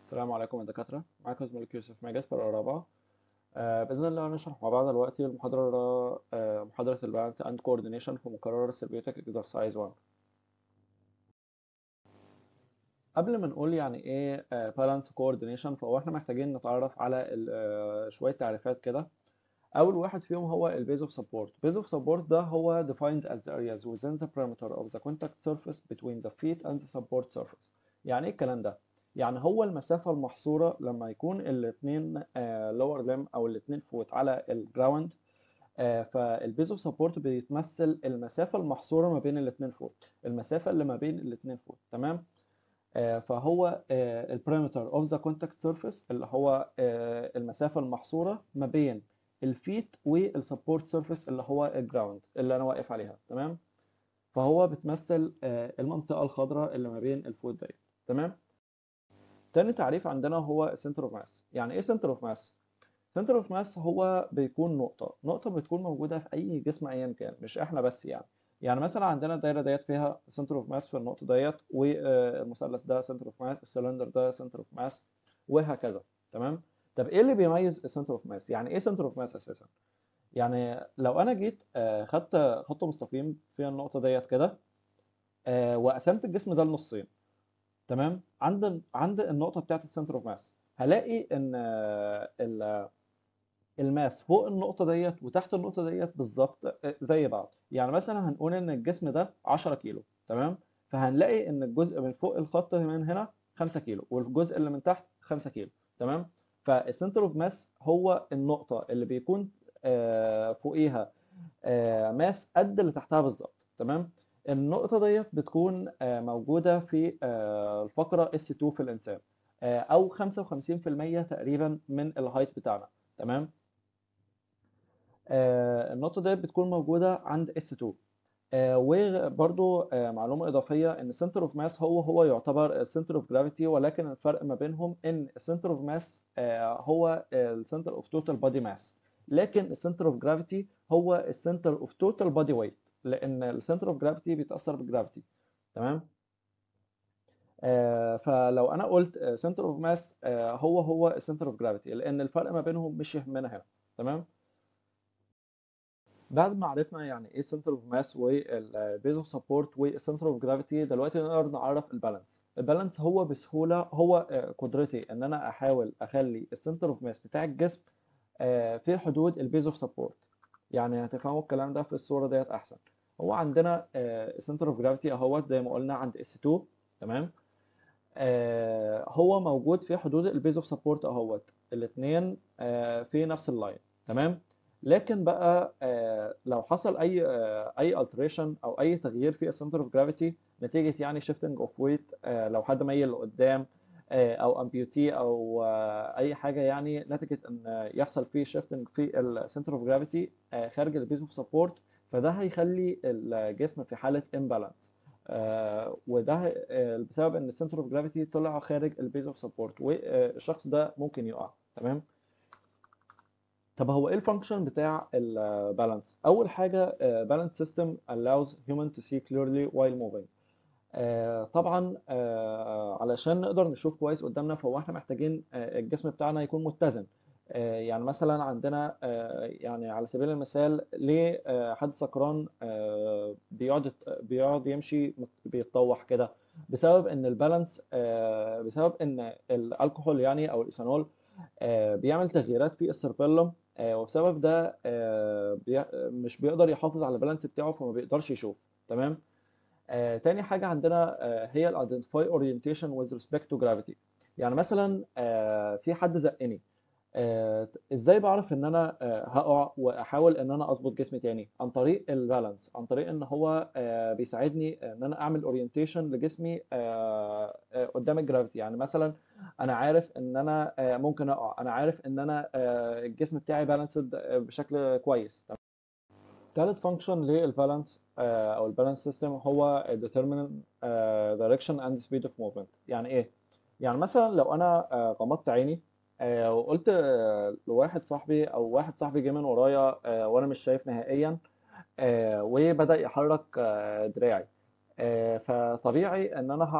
السلام عليكم يا دكاترة معاكم زميلك يوسف ماجد في الرابعة آه بإذن الله هنشرح مع بعض دلوقتي المحاضرة آه محاضرة البالانس أند كوردينيشن في مقرر السيربيوتك اكسرسايز 1 قبل ما نقول يعني ايه بالانس كوردينيشن فهو احنا محتاجين نتعرف على ال- شوية تعريفات كده أول واحد فيهم هو البيز اوف سبورت بيز اوف سبورت ده هو defined as the areas within the perimeter of the contact surface between the feet and the support surface يعني ايه الكلام ده يعني هو المسافة المحصورة لما يكون الاتنين لور ليم أو الاتنين فوت على الجراوند فالبيز اوف سبورت بيتمثل المسافة المحصورة ما بين الاتنين فوت المسافة اللي ما بين الاتنين فوت تمام آه، فهو البريمتر اوف ذا كونتاكت سيرفيس اللي هو آه، المسافة المحصورة ما بين الفيت والسبورت سيرفيس اللي هو الجراوند اللي انا واقف عليها تمام فهو بتمثل آه، المنطقة الخضراء اللي ما بين الفوت ديت تمام تاني تعريف عندنا هو سنتر اوف ماس يعني ايه سنتر اوف ماس سنتر اوف ماس هو بيكون نقطة نقطة بتكون موجودة في أي جسم أيا كان مش إحنا بس يعني يعني مثلا عندنا الدايرة ديت فيها سنتر اوف ماس في النقطة ديت والمثلث ده سنتر اوف ماس السلندر ده سنتر اوف ماس وهكذا تمام طب ايه اللي بيميز السنتر اوف ماس يعني ايه سنتر اوف ماس اساسا يعني لو انا جيت آه، خدت خط مستقيم في النقطة ديت كده آه، وقسمت الجسم ده لنصين تمام عند عند النقطة بتاعت السنتر اوف ماس هلاقي ان آه، ال- الماس فوق النقطة ديت وتحت النقطة ديت بالظبط آه، زي بعض يعني مثلا هنقول ان الجسم ده 10 كيلو تمام فهنلاقي ان الجزء من فوق الخط من هنا 5 كيلو والجزء اللي من تحت 5 كيلو تمام فالسنتر اوف ماس هو النقطة اللي بيكون آه، فوقيها آه، ماس قد اللي تحتها بالظبط تمام النقطة ديت بتكون آه، موجودة في آه، الفقرة S2 في الإنسان آه، أو 55% تقريبا من الهايت بتاعنا تمام آه، النقطة ديت بتكون موجودة عند S2 آه، وبرضو آه، معلومة إضافية إن سنتر اوف ماس هو هو يعتبر السنتر اوف جرافيتي ولكن الفرق ما بينهم إن السنتر اوف ماس هو السنتر اوف توتال بودي ماس لكن السنتر اوف جرافيتي هو السنتر اوف توتال بودي ويت لأن السنتر اوف جرافيتي بيتأثر بالجرافيتي تمام آه، فلو أنا قلت سنتر اوف ماس هو هو السنتر اوف جرافيتي لأن الفرق ما بينهم مش يهمنا هنا تمام بعد ما عرفنا يعني ايه سنتر اوف ماس والبيز اوف سبورت والسنتر اوف جرافيتي دلوقتي نقدر نعرف البالانس البالانس هو بسهوله هو آه، قدرتي ان انا احاول اخلي السنتر اوف ماس بتاع الجسم آه، في حدود البيز اوف سبورت يعني هتفهموا الكلام ده في الصوره ديت احسن هو عندنا سنتر اوف جرافيتي اهوت زي ما قلنا عند اس 2 تمام آه، هو موجود في حدود البيز اوف سبورت اهوت الاثنين في نفس اللاين تمام لكن بقى آه، لو حصل اي آه، اي التريشن او اي تغيير في السنتر اوف جرافيتي نتيجه يعني شيفتنج اوف ويت لو حد ميل لقدام آه، او امبيوتي او آه، اي حاجه يعني نتيجه ان يحصل فيه شيفتنج في السنتر اوف جرافيتي خارج البيز اوف سبورت فده هيخلي الجسم في حاله امبالانس وده آه، بسبب ان السنتر اوف جرافيتي طلع خارج البيز اوف سبورت والشخص ده ممكن يقع تمام طب هو ايه الفانكشن بتاع البالانس اول حاجه بالانس سيستم allows human to see clearly while moving آه، طبعا آه، علشان نقدر نشوف كويس قدامنا فهو احنا محتاجين آه، الجسم بتاعنا يكون متزن آه، يعني مثلا عندنا آه، يعني على سبيل المثال ليه آه، حد سكران آه، بيقعد بيقعد يمشي مت- بيتطوح كده بسبب ان البالانس آه، بسبب ان الكحول يعني او الايثانول آه، بيعمل تغييرات في السيربيلم آه، وبسبب ده آه، بي- مش بيقدر يحافظ على البالانس بتاعه فما بيقدرش يشوف تمام آه، تاني حاجة عندنا آه، هي ال identify orientation with respect to gravity يعني مثلا آه، في حد زقني آه، ازاي بعرف ان انا آه، هقع واحاول ان انا اظبط جسمي تاني عن طريق البالانس عن طريق ان هو آه، بيساعدني ان انا اعمل اورينتيشن لجسمي آه، آه، قدام الجرافيتي يعني مثلا انا عارف ان انا آه، ممكن اقع انا عارف ان انا آه، الجسم بتاعي بالانسد بشكل كويس تالت فانكشن للبالانس او البالانس سيستم هو determine آه، direction and speed of movement يعني ايه يعني مثلا لو انا آه، غمضت عيني آه، وقلت آه، لواحد صاحبي او واحد صاحبي جه من ورايا آه، وانا مش شايف نهائيا آه، وبدأ يحرك آه، دراعي آه، فطبيعي ان انا هعرف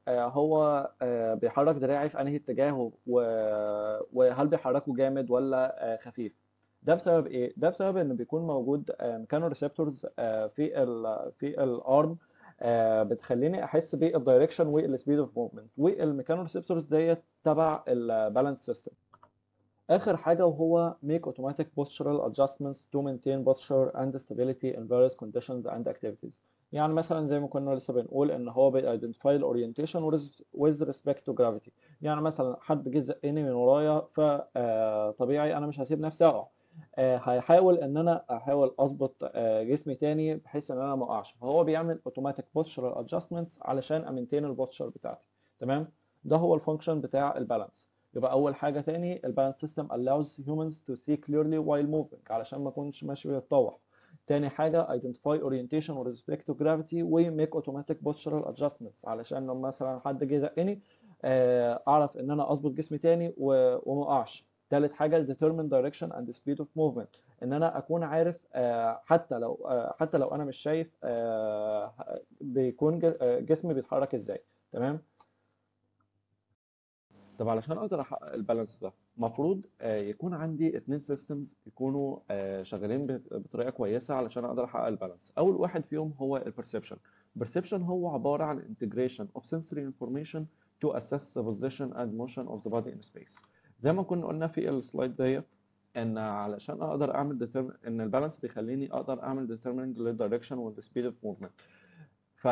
آه، هو آه، بيحرك دراعي في انهي اتجاه و- وهل بيحركه جامد ولا آه، خفيف ده بسبب ايه ده بسبب ان بيكون موجود ميكانو ريسبتورز في ال في الارم بتخليني احس بالدايركشن والسبيد اوف موفمنت والميكانو ريسبتورز ديت تبع البالانس سيستم اخر حاجه وهو make automatic postural adjustments to maintain posture and stability in various conditions and activities يعني مثلا زي ما كنا لسه بنقول ان هو بي identify ال orientation with respect to gravity يعني مثلا حد جه زقني من ورايا فطبيعي انا مش هسيب نفسي اقع آه، هيحاول ان انا احاول اظبط آه، جسمي تاني بحيث ان انا ما اقعش فهو بيعمل اوتوماتيك postural adjustments علشان امينتين البوستشر بتاعتي تمام ده هو الفانكشن بتاع البالانس يبقى اول حاجه تاني البالانس سيستم allows humans to see clearly while moving علشان ما اكونش ماشي بيتطوح تاني حاجه identify orientation with respect to gravity و make automatic postural adjustments علشان لما مثلا حد جه زقني آه، اعرف ان انا اظبط جسمي تاني و- وما اقعش تالت حاجه determine direction and speed of movement ان انا اكون عارف آه، حتى لو آه، حتى لو انا مش شايف آه، بيكون ج- آه، جسمي بيتحرك ازاي تمام طب علشان اقدر احقق البالانس ده المفروض يكون عندي اتنين سيستمز يكونوا آه، شغالين ب- بطريقه كويسه علشان اقدر احقق البالانس اول واحد فيهم هو البرسبشن البرسبشن هو عباره عن integration of sensory information to assess the position and motion of the body in space زي ما كنا قلنا في السلايد ديت ان علشان اقدر اعمل determine ان البالانس بيخليني اقدر اعمل determining للدايركشن والسبيد اوف موفمنت ف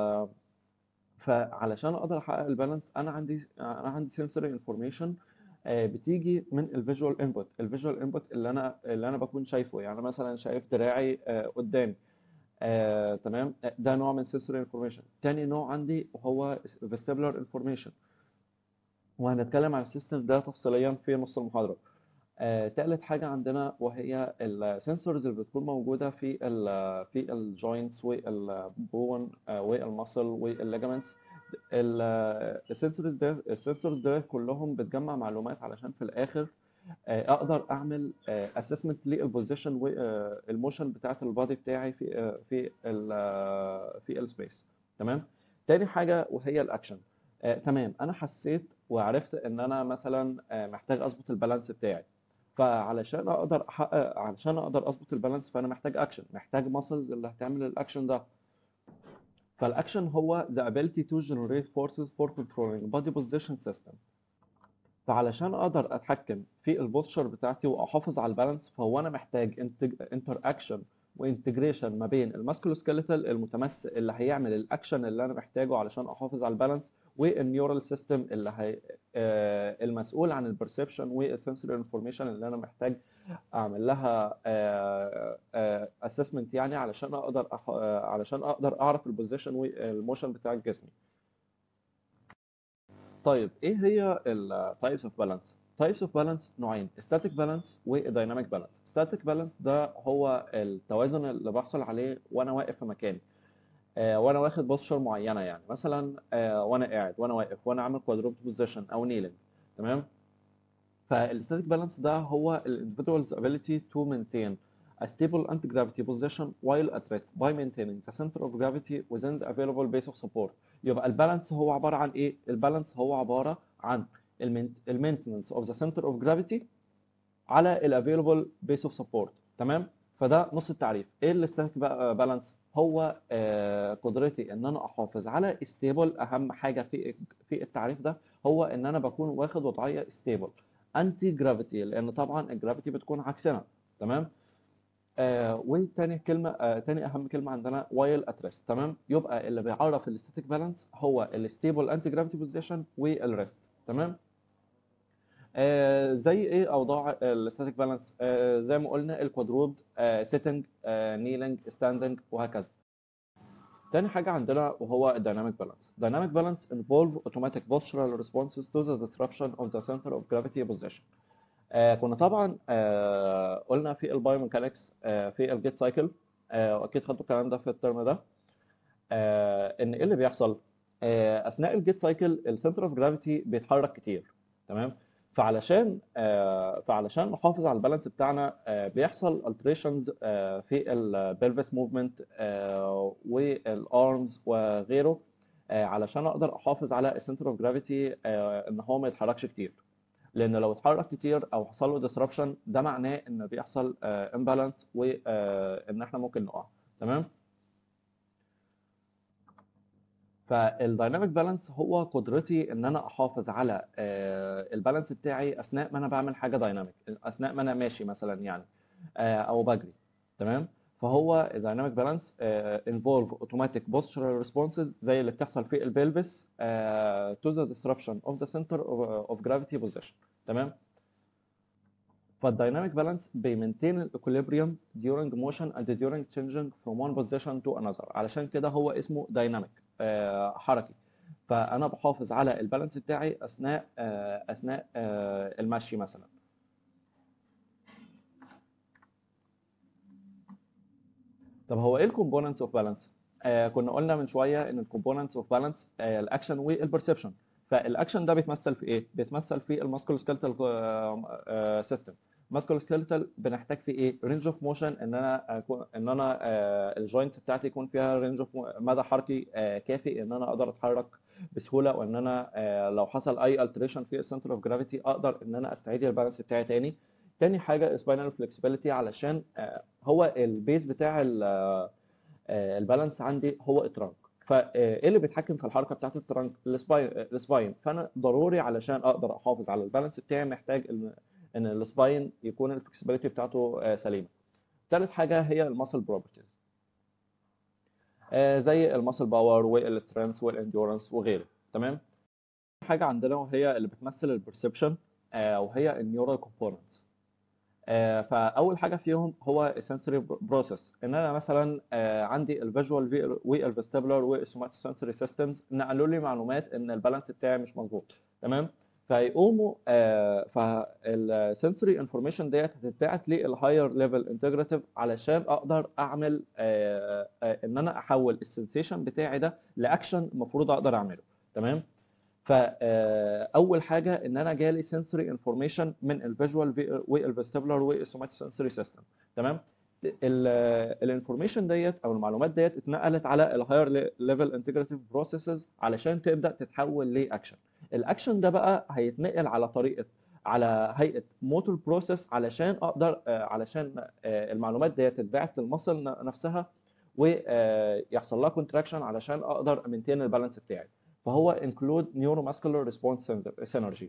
فعلشان اقدر احقق البالانس انا عندي انا عندي sensory information آه، بتيجي من الفيجوال انبوت الفيجوال انبوت اللي انا اللي انا بكون شايفه يعني مثلا شايف دراعي آه، قدامي آه، تمام آه، ده نوع من sensory information تاني نوع عندي وهو vestibular information وهنتكلم عن السيستم ده تفصيليا في نص المحاضرة آه، تالت حاجة عندنا وهي السنسورز اللي بتكون موجودة في ال في الجوينتس والبون والمسل والليجامنتس السنسورز ده السنسورز ده كلهم بتجمع معلومات علشان في الآخر آه، اقدر اعمل اسسمنت للبوزيشن والموشن بتاعت البادي بتاعي في آه، في ال آه، في السبيس تمام تاني حاجه وهي الاكشن آه، تمام انا حسيت وعرفت ان انا مثلا آه، محتاج اظبط البالانس بتاعي فعلشان اقدر احقق علشان اقدر اظبط البالانس فانا محتاج اكشن محتاج ماسلز اللي هتعمل الاكشن ده فالاكشن هو the ability to generate forces for controlling body position system فعلشان اقدر اتحكم في البوستشر بتاعتي واحافظ على البالانس فهو انا محتاج انتر اكشن وانتجريشن ما بين الماسكولوسكيليتال المتمثل اللي هيعمل الاكشن اللي انا محتاجه علشان احافظ على البالانس والنيورال سيستم اللي هي آه، المسؤول عن البرسبشن والسنسوري انفورميشن اللي انا محتاج اعمل لها اسسمنت يعني علشان اقدر أح... آه، علشان اقدر اعرف البوزيشن والموشن بتاع الجسم طيب ايه هي التايبس اوف بالانس تايبس اوف بالانس نوعين static بالانس ودايناميك بالانس static بالانس ده هو التوازن اللي بحصل عليه وانا واقف في مكاني آه، وانا واخد بوستشر معينه يعني مثلا آه، وانا قاعد وانا واقف وانا عامل كوادروبت بوزيشن او نيلنج تمام فالستاتيك بالانس ده هو ال individual's ability to maintain a stable anti-gravity position while at rest by maintaining the center of gravity within the available base of support يبقى البالانس هو عبارة عن ايه؟ البالانس هو عبارة عن المينتنس of the center of gravity على ال available base of support تمام؟ فده نص التعريف ايه الستاتيك بالانس؟ هو آه، قدرتي ان انا احافظ على stable اهم حاجة في في التعريف ده هو ان انا بكون واخد وضعية stable انتي جرافيتي لان طبعا الجرافيتي بتكون عكسنا تمام آه وتاني كلمه آه تاني اهم كلمه عندنا وايل اتريست تمام يبقى اللي بيعرف الستاتيك بالانس هو الستيبل انتي جرافيتي بوزيشن والريست تمام آه زي ايه اوضاع الستاتيك بالانس آه زي ما قلنا الكوادرود آه سيتنج آه نيلنج ستاندنج وهكذا تاني حاجة عندنا وهو الديناميك بالانس. Dynamic balance involve automatic postural responses to the disruption of the center of gravity position. آه كنا طبعا آه قلنا في البايوميكانكس آه في الجيت سايكل آه واكيد خدتوا الكلام ده في الترم ده آه ان ايه اللي بيحصل؟ آه اثناء الجيت سايكل السنتر اوف جرافيتي بيتحرك كتير تمام؟ فعلشان آه فعلشان نحافظ على البالانس بتاعنا آه بيحصل alterations آه في البلفس موفمنت والارمز وغيره آه، علشان اقدر احافظ على السنتر اوف جرافيتي ان هو ما يتحركش كتير لان لو اتحرك كتير او حصل له disruption ده معناه ان بيحصل امبالانس وان احنا ممكن نقع تمام فالدايناميك بالانس هو قدرتي ان انا احافظ على البالانس بتاعي اثناء ما انا بعمل حاجه دايناميك اثناء ما انا ماشي مثلا يعني آه، او بجري تمام فهو الدايناميك بالانس انفولف اوتوماتيك postural responses زي اللي بتحصل في البلفس to the disruption of the center of, of gravity position تمام فالدايناميك بالانس بيمنتين الاكوليبريم during motion and during changing from one position to another علشان كده هو اسمه دايناميك حركي فانا بحافظ على البالانس بتاعي اثناء آه، اثناء آه، المشي مثلا طب هو ايه الكومبوننتس اوف بالانس كنا قلنا من شويه ان الكومبوننتس اوف بالانس الاكشن والبرسبشن فالاكشن ده بيتمثل في ايه بيتمثل في الماسكولو سكيلتال سيستم ماسكولو سكيلتال بنحتاج في ايه رينج اوف موشن ان انا أكون ان انا الجوينتس بتاعتي يكون فيها رينج اوف مدى حركي آه، كافي ان انا اقدر اتحرك بسهوله وان انا آه، لو حصل اي التريشن في السنتر اوف جرافيتي اقدر ان انا استعيد البالانس بتاعي تاني تاني حاجه سباينال فلكسبيليتي علشان آه، هو البيز بتاع ال- آه، آه، البالانس عندي هو الترانك فايه اللي بيتحكم في الحركه بتاعت الترانك السباين السباين فانا ضروري علشان اقدر احافظ على البالانس بتاعي محتاج ان ان السباين يكون الفلكسبيليتي بتاعته آه، سليمه ثالث حاجه هي الماسل بروبرتيز زي الماسل باور والسترينث والانديورنس وغيره تمام حاجه عندنا وهي اللي بتمثل البرسبشن وهي النيورال كومبوننتس آه، فاول حاجه فيهم هو السنسوري بروسيس ان انا مثلا آه، عندي الفيجوال والفيستيبولار والسوماتوسنسوري سيستمز نقلوا لي معلومات ان البالانس بتاعي مش مظبوط تمام فيقوموا فالسنسوري انفورميشن ديت هتتبعت للهاير ليفل انتجراتيف علشان اقدر اعمل آه، آه، ان انا احول السنسيشن بتاعي ده لاكشن المفروض اقدر اعمله تمام فاول حاجه ان انا جالي سنسوري انفورميشن من الفيجوال والفيستيبولار والسوماتوسنسوري سيستم تمام الانفورميشن ديت او المعلومات ديت اتنقلت على الهاير ليفل انتجريتيف بروسيسز علشان تبدا تتحول لاكشن الاكشن ده بقى هيتنقل على طريقه على هيئه موتور بروسيس علشان اقدر آه، علشان آه، المعلومات ديت تتبعت للمصل نفسها ويحصل لها كونتراكشن علشان اقدر امنتين البالانس بتاعي فهو include neuromuscular response synergy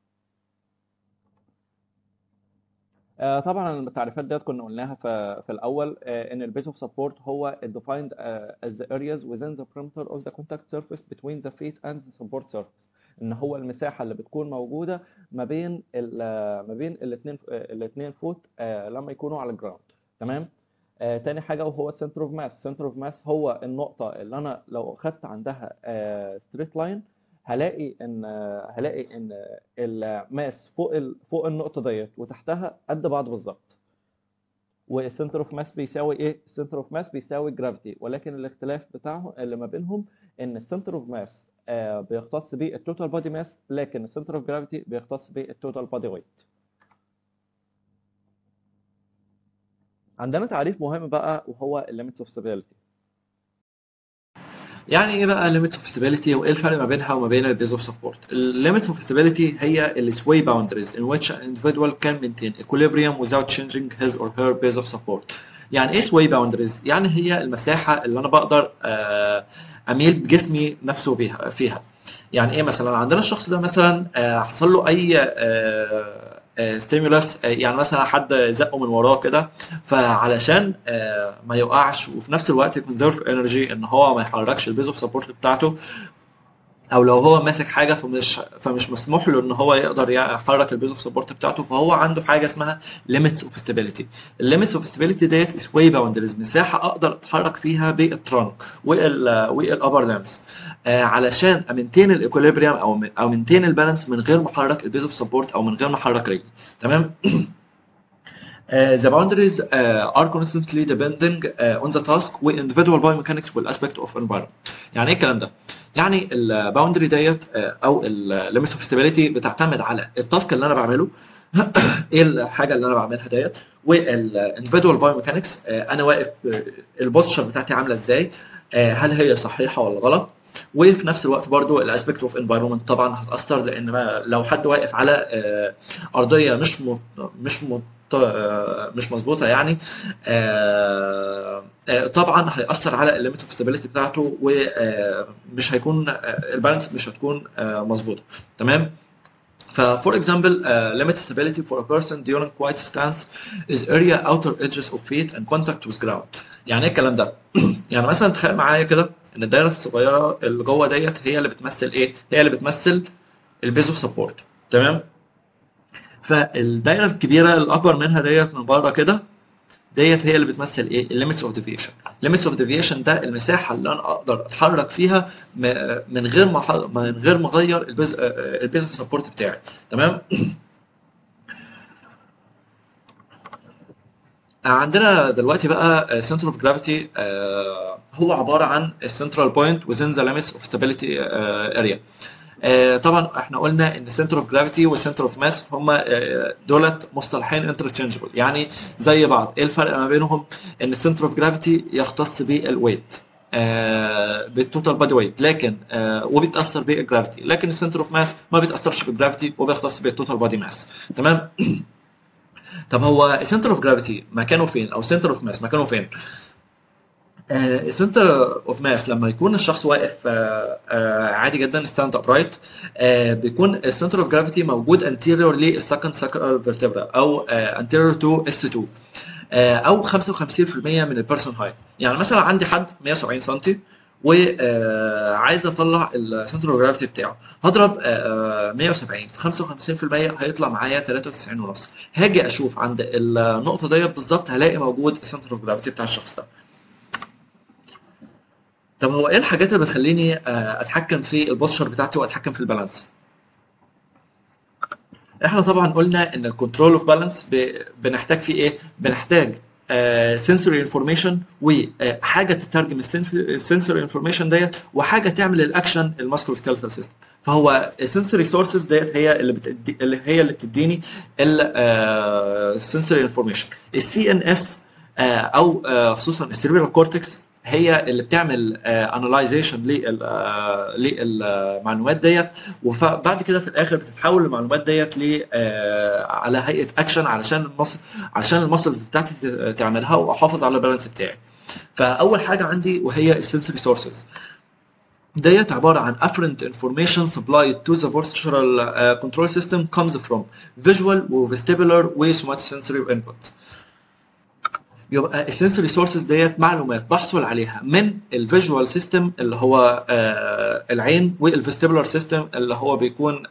آه، طبعا التعريفات ديت كنا قلناها في في الاول آه، ان البيس اوف سبورت هو defined آه، as the areas within the perimeter of the contact surface between the feet and the support surface ان هو المساحه اللي بتكون موجوده ما بين ال- ما بين الاثنين الاثنين فوت آه، لما يكونوا على الجراوند تمام آه، تاني حاجه وهو السنتر اوف ماس السنتر اوف ماس هو النقطه اللي انا لو خدت عندها ستريت لاين هلاقي ان آه، هلاقي ان الماس فوق ال... فوق النقطه ديت وتحتها قد بعض بالظبط والسنتر اوف ماس بيساوي ايه السنتر اوف ماس بيساوي جرافيتي ولكن الاختلاف بتاعهم اللي ما بينهم ان السنتر اوف ماس بيختص بالتوتال بودي ماس لكن السنتر اوف جرافيتي بيختص بالتوتال بودي ويت عندنا تعريف مهم بقى وهو الليميتس اوف stability يعني ايه بقى limit of stability وايه الفرق ما بينها وما بين البيز اوف سبورت limit of stability هي ال sway boundaries in which an individual can maintain equilibrium without changing his or her base of support يعني ايه sway boundaries يعني هي المساحه اللي انا بقدر آه، اميل بجسمي نفسه بيها فيها يعني ايه مثلا عندنا الشخص ده مثلا آه، حصل له اي ستيمولس يعني مثلا حد زقه من وراه كده فعلشان آه، ما يوقعش وفي نفس الوقت يكونزيرف انرجي ان هو ما يحركش البيز اوف سبورت بتاعته او لو هو ماسك حاجه فمش فمش مسموح له ان هو يقدر يحرك البيز اوف سبورت بتاعته فهو عنده حاجه اسمها ليميتس اوف ستابيليتي الليميتس اوف ستابيليتي ديت سواي باوندريز مساحه اقدر اتحرك فيها بالترانك وال والابر لامس آه علشان امنتين الايكوليبريم او او منتين البالانس من غير ما احرك البيز اوف سبورت او من غير ما احرك رجلي تمام Uh, the boundaries uh, are constantly depending uh, on the task with individual biomechanics والaspect of environment. يعني ايه الكلام ده؟ يعني الباوندري ديت uh, او الليميت اوف ستابيليتي بتعتمد على التاسك اللي انا بعمله ايه الحاجه اللي انا بعملها ديت والاندفيدوال بايوميكانكس انا واقف البوستشر بتاعتي عامله ازاي uh, هل هي صحيحه ولا غلط وفي نفس الوقت برضو الاسبكت اوف انفايرمنت طبعا هتاثر لان ما لو حد واقف على آه، ارضيه مش مت مش مت آه، مش مظبوطه يعني آه، آه، طبعا هياثر على الليميت اوف ستابيليتي بتاعته ومش هيكون آه، البالانس مش هتكون آه، مظبوطه تمام ف for example uh, limit stability for a person during quiet stance is area outer edges of feet and contact with ground يعني ايه الكلام ده يعني مثلا تخيل معايا كده ان الدايره الصغيره اللي جوه ديت هي اللي بتمثل ايه هي اللي بتمثل البيز اوف سبورت تمام فالدايره الكبيره الاكبر منها ديت من بره كده ديت هي اللي بتمثل ايه الليميتس اوف ديفيشن الليميتس اوف ديفيشن ده المساحه اللي انا اقدر اتحرك فيها م- من غير ما ح- من غير ما اغير البيز البيز اوف سبورت بتاعي تمام عندنا دلوقتي بقى سنتر اوف جرافيتي هو عباره عن السنترال بوينت within the limits of stability آه، area آه، طبعا احنا قلنا ان سنتر اوف جرافيتي والسنتر اوف ماس هم دولت مصطلحين انترتشينجبل يعني زي بعض ايه الفرق ما بينهم ان السنتر اوف جرافيتي يختص بالويت آه بالتوتال بادي ويت لكن آه وبيتاثر بالجرافيتي لكن السنتر اوف ماس ما بيتاثرش بالجرافيتي وبيختص بالتوتال بادي ماس تمام طب هو سنتر اوف جرافيتي مكانه فين او سنتر اوف ماس مكانه فين السنتر اوف ماس لما يكون الشخص واقف آه، آه، عادي جدا ستاند اب رايت بيكون السنتر اوف جرافيتي موجود انتيريور للسكند ساكرال فيرتبرا او انتيريور تو اس 2 آه، او 55% من البيرسون هايت يعني مثلا عندي حد 170 سم وعايز اطلع السنتر اوف جرافيتي بتاعه هضرب آه، آه، 170 في 55% هيطلع معايا 93 ونص هاجي اشوف عند النقطه ديت بالظبط هلاقي موجود السنتر اوف جرافيتي بتاع الشخص ده طب هو ايه الحاجات اللي بتخليني آه، اتحكم في البوستشر بتاعتي واتحكم في البالانس احنا طبعا قلنا ان الكنترول اوف بالانس بنحتاج فيه ايه بنحتاج سنسوري انفورميشن وحاجه تترجم السنسوري انفورميشن ديت وحاجه تعمل الاكشن الماسكولو سكيلتال سيستم فهو السنسوري سورسز ديت هي اللي بتدي اللي هي اللي بتديني السنسوري انفورميشن السي ان اس او آه، خصوصا السيربيرال كورتكس هي اللي بتعمل اناليزيشن للمعلومات ديت وبعد كده في الاخر بتتحول المعلومات ديت ل آه، على هيئه اكشن علشان المصل علشان المسلز بتاعتي ت- تعملها واحافظ على البالانس بتاعي فاول حاجه عندي وهي السنسوري سورسز ديت عباره عن afferent information supplied to the postural uh, control system comes from visual وvestibular وsomatosensory input يبقى السنسوري سورسز ديت معلومات بحصل عليها من الفيجوال سيستم اللي هو آه العين والفيستيبولار سيستم اللي هو بيكون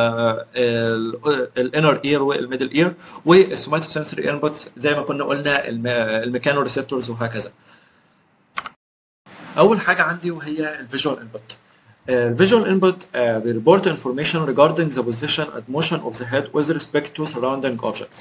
الانر اير والميدل اير والسوماتوسنسوري انبوتس زي ما كنا قلنا الميكانو ريسبتورز وهكذا اول حاجه عندي وهي الفيجوال انبوت الفيجوال انبوت بيريبورت انفورميشن regarding the position and motion of the head with respect to surrounding objects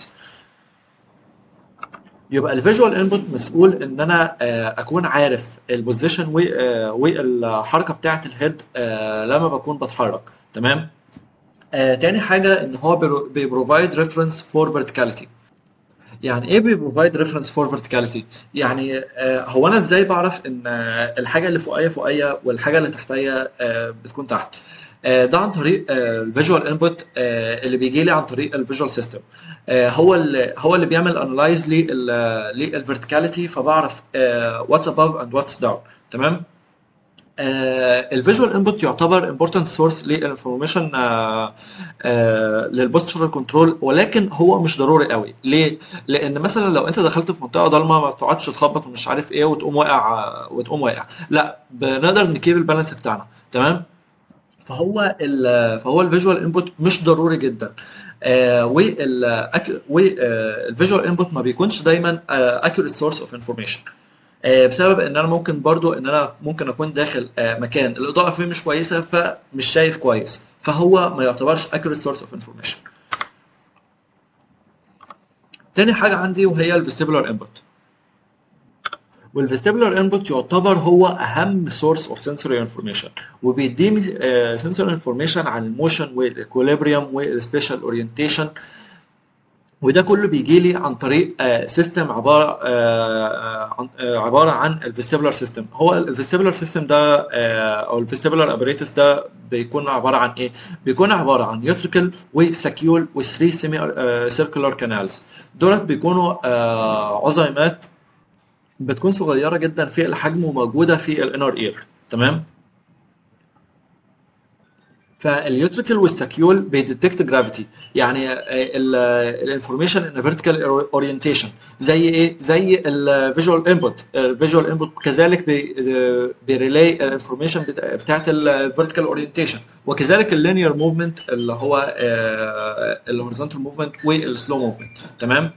يبقى الفيجوال انبوت مسؤول ان انا آه، اكون عارف البوزيشن والحركه بتاعه الهيد آه، لما بكون بتحرك تمام آه، تاني حاجه ان هو بيبروفايد ريفرنس فور فيرتيكاليتي يعني ايه بيبروفايد ريفرنس فور فيرتيكاليتي يعني آه، هو انا ازاي بعرف ان آه، الحاجه اللي فوقيا فوقيا والحاجه اللي تحتيا آه، بتكون تحت آه، ده عن طريق الفيجوال انبوت اللي بيجي لي عن طريق الفيجوال سيستم هو اللي هو اللي بيعمل انلايز للفيرتيكاليتي فبعرف واتس اباف اند واتس داون تمام الفيجوال انبوت يعتبر امبورتنت سورس للانفورميشن للبوستشرال كنترول ولكن هو مش ضروري قوي ليه لان مثلا لو انت دخلت في منطقه ضلمه ما بتقعدش تخبط ومش عارف ايه وتقوم واقع آه، وتقوم واقع لا بنقدر نكيب البالانس بتاعنا تمام فهو ال فهو الفيجوال انبوت مش ضروري جدا آه والفيجوال انبوت ما بيكونش دايما اكيوريت سورس اوف انفورميشن بسبب ان انا ممكن برضو ان انا ممكن اكون داخل آه مكان الاضاءه فيه مش كويسه فمش شايف كويس فهو ما يعتبرش accurate source of information تاني حاجه عندي وهي الفيستيبولار انبوت والفيستيبولار انبوت يعتبر هو اهم سورس اوف سنسوري انفورميشن وبيديني سنسوري انفورميشن عن الموشن والاكوليبريم والسبيشال اورينتيشن وده كله بيجي لي عن طريق سيستم عباره آه، عن- آه، عباره عن الفيستيبولار سيستم هو الفيستيبولار سيستم ده آه، او الفيستيبولار ابريتس ده بيكون عباره عن ايه بيكون عباره عن يوتريكل وساكيول وثري سيمي سيركولار كانالز دولت بيكونوا آه، عظيمات بتكون صغيره جدا في الحجم وموجوده في الانر اير تمام فاليوتريكال والساكيول بيديتكت جرافيتي يعني الانفورميشن ان فيرتيكال اورينتيشن زي ايه زي الفيجوال انبوت الفيجوال انبوت كذلك بيريلاي الانفورميشن بتاعت الفيرتيكال اورينتيشن وكذلك اللينير موفمنت اللي هو الهوريزونتال موفمنت والسلو موفمنت تمام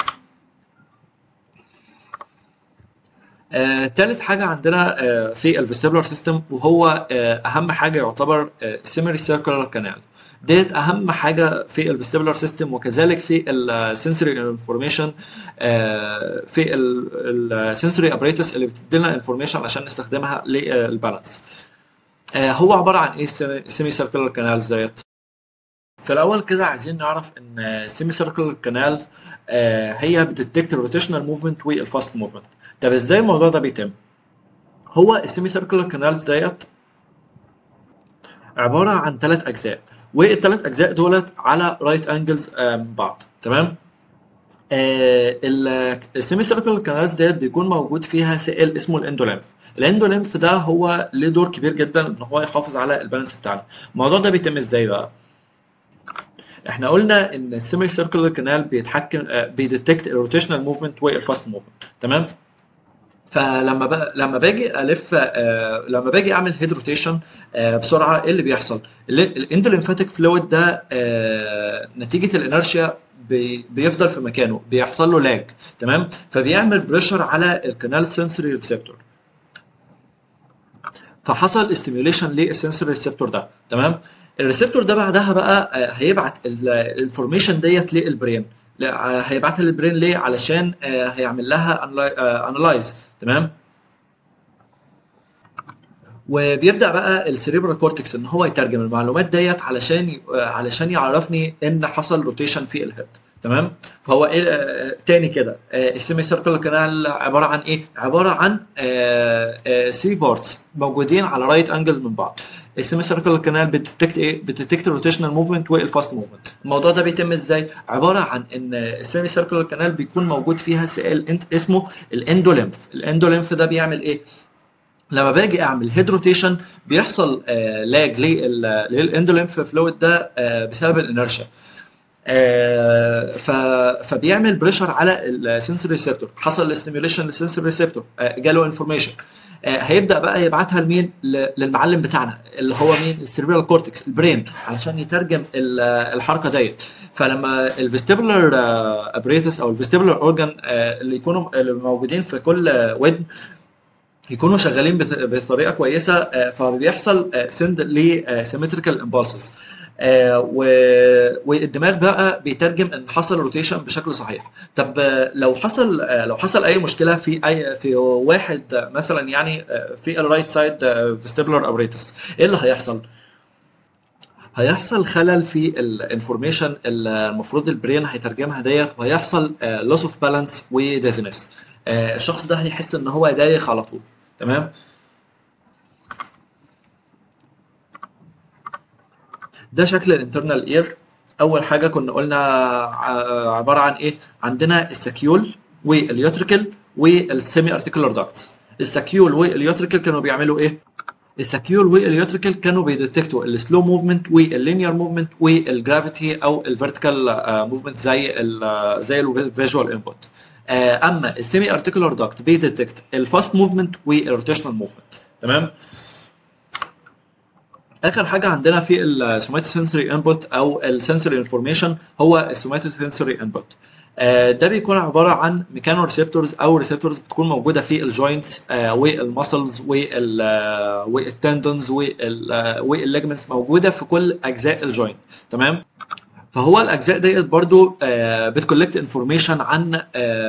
آه، تالت حاجة عندنا آه، في الفيستيبولار سيستم وهو آه، أهم حاجة يعتبر سيمري سيركولار كانال ديت أهم حاجة في الفيستيبولار سيستم وكذلك في السنسوري انفورميشن في السنسوري ابريتس اللي بتدينا انفورميشن عشان نستخدمها للبالانس هو عبارة عن ايه سيمي سيركولار كانالز ديت في الاول كده عايزين نعرف ان سيمي سيركل كانال هي بتديتكت الروتيشنال موفمنت والفاست موفمنت طب ازاي الموضوع ده بيتم هو السيمي سيركل كانالز ديت عباره عن ثلاث اجزاء والثلاث اجزاء دولت على رايت انجلز من بعض تمام السيمي سيركل كانالز ديت بيكون موجود فيها سائل اسمه الاندوليمف الاندوليمف ده هو ليه دور كبير جدا ان هو يحافظ على البالانس بتاعنا الموضوع ده بيتم ازاي بقى احنا قلنا ان السيمي سيركلر كانال بيتحكم آه، بيديتكت الروتيشنال موفمنت والفاست موفمنت تمام فلما بقى لما باجي الف آه لما باجي اعمل هيد روتيشن آه بسرعه ايه اللي بيحصل الاندوليمفاتيك فلويد ده آه نتيجه الانرشيا بي بيفضل في مكانه بيحصل له لاج تمام فبيعمل بريشر على الكانال سنسوري ريسبتور فحصل استيميوليشن للسنسوري ريسبتور ده تمام الريسبتور ده بعدها بقى آه، هيبعت الانفورميشن ديت للبرين لا، آه، هيبعتها للبرين ليه علشان آه، هيعمل لها انالايز تمام وبيبدا بقى السيريبرال كورتكس ان هو يترجم المعلومات ديت علشان ي- آه، علشان يعرفني ان حصل روتيشن في الهيد تمام فهو ايه آه، تاني كده السيمي سيركل كانال عباره عن ايه عباره عن 3 بارتس موجودين على رايت انجل من بعض السيمي سيركل كانال بتديتكت ايه بتديتكت الروتيشنال موفمنت والفاست موفمنت الموضوع ده بيتم ازاي عباره عن ان السيمي سيركل كانال بيكون موجود فيها سائل انت اسمه الاندوليمف الاندوليمف ده بيعمل ايه لما باجي اعمل هيد روتيشن بيحصل آه لاج للاندوليمف فلويد ده آه بسبب الانرشيا آه ف... فبيعمل بريشر على السنسوري ريسبتور حصل ستيميوليشن للسنسوري ريسبتور آه جاله انفورميشن آه هيبدا بقى يبعتها لمين ل- للمعلم بتاعنا اللي هو مين السيربيرال كورتكس البرين علشان يترجم ال- الحركه ديت فلما الفيستيبولار ابريتس او الفيستيبولار اورجان اللي يكونوا اللي موجودين في كل آه، ودن يكونوا شغالين بت- بطريقه كويسه آه، فبيحصل سند لسيمتريكال امبالسز والدماغ بقى بيترجم ان حصل روتيشن بشكل صحيح طب آه، لو حصل آه، لو حصل اي مشكله في اي في واحد آه، مثلا يعني آه، في الرايت سايد فيستيبولار ابريتس ايه اللي هيحصل هيحصل خلل في الانفورميشن المفروض البرين هيترجمها ديت وهيحصل لوس اوف بالانس وديزنس الشخص ده هيحس ان هو دايخ على طول تمام ده شكل الانترنال اير اول حاجه كنا قلنا ع- عباره عن ايه عندنا السكيول واليوتريكل والسيمي ارتيكولار داكتس السكيول واليوتريكل كانوا بيعملوا ايه السكيول واليوتريكل كانوا بيديتكتوا السلو موفمنت واللينير موفمنت والجرافيتي او الفيرتيكال موفمنت زي ال زي الفيجوال انبوت اما السيمي ارتيكولار داكت بيديتكت الفاست موفمنت والروتيشنال موفمنت تمام اخر حاجه عندنا في السوماتو سنسوري انبوت او السنسوري انفورميشن هو السوماتو سنسوري انبوت ده بيكون عباره عن ميكانو ريسبتورز او ريسبتورز بتكون موجوده في الجوينتس والمسلز والتندونز والليجمنتس موجوده في كل اجزاء الجوينت تمام فهو الاجزاء ديت برضو بتكولكت انفورميشن عن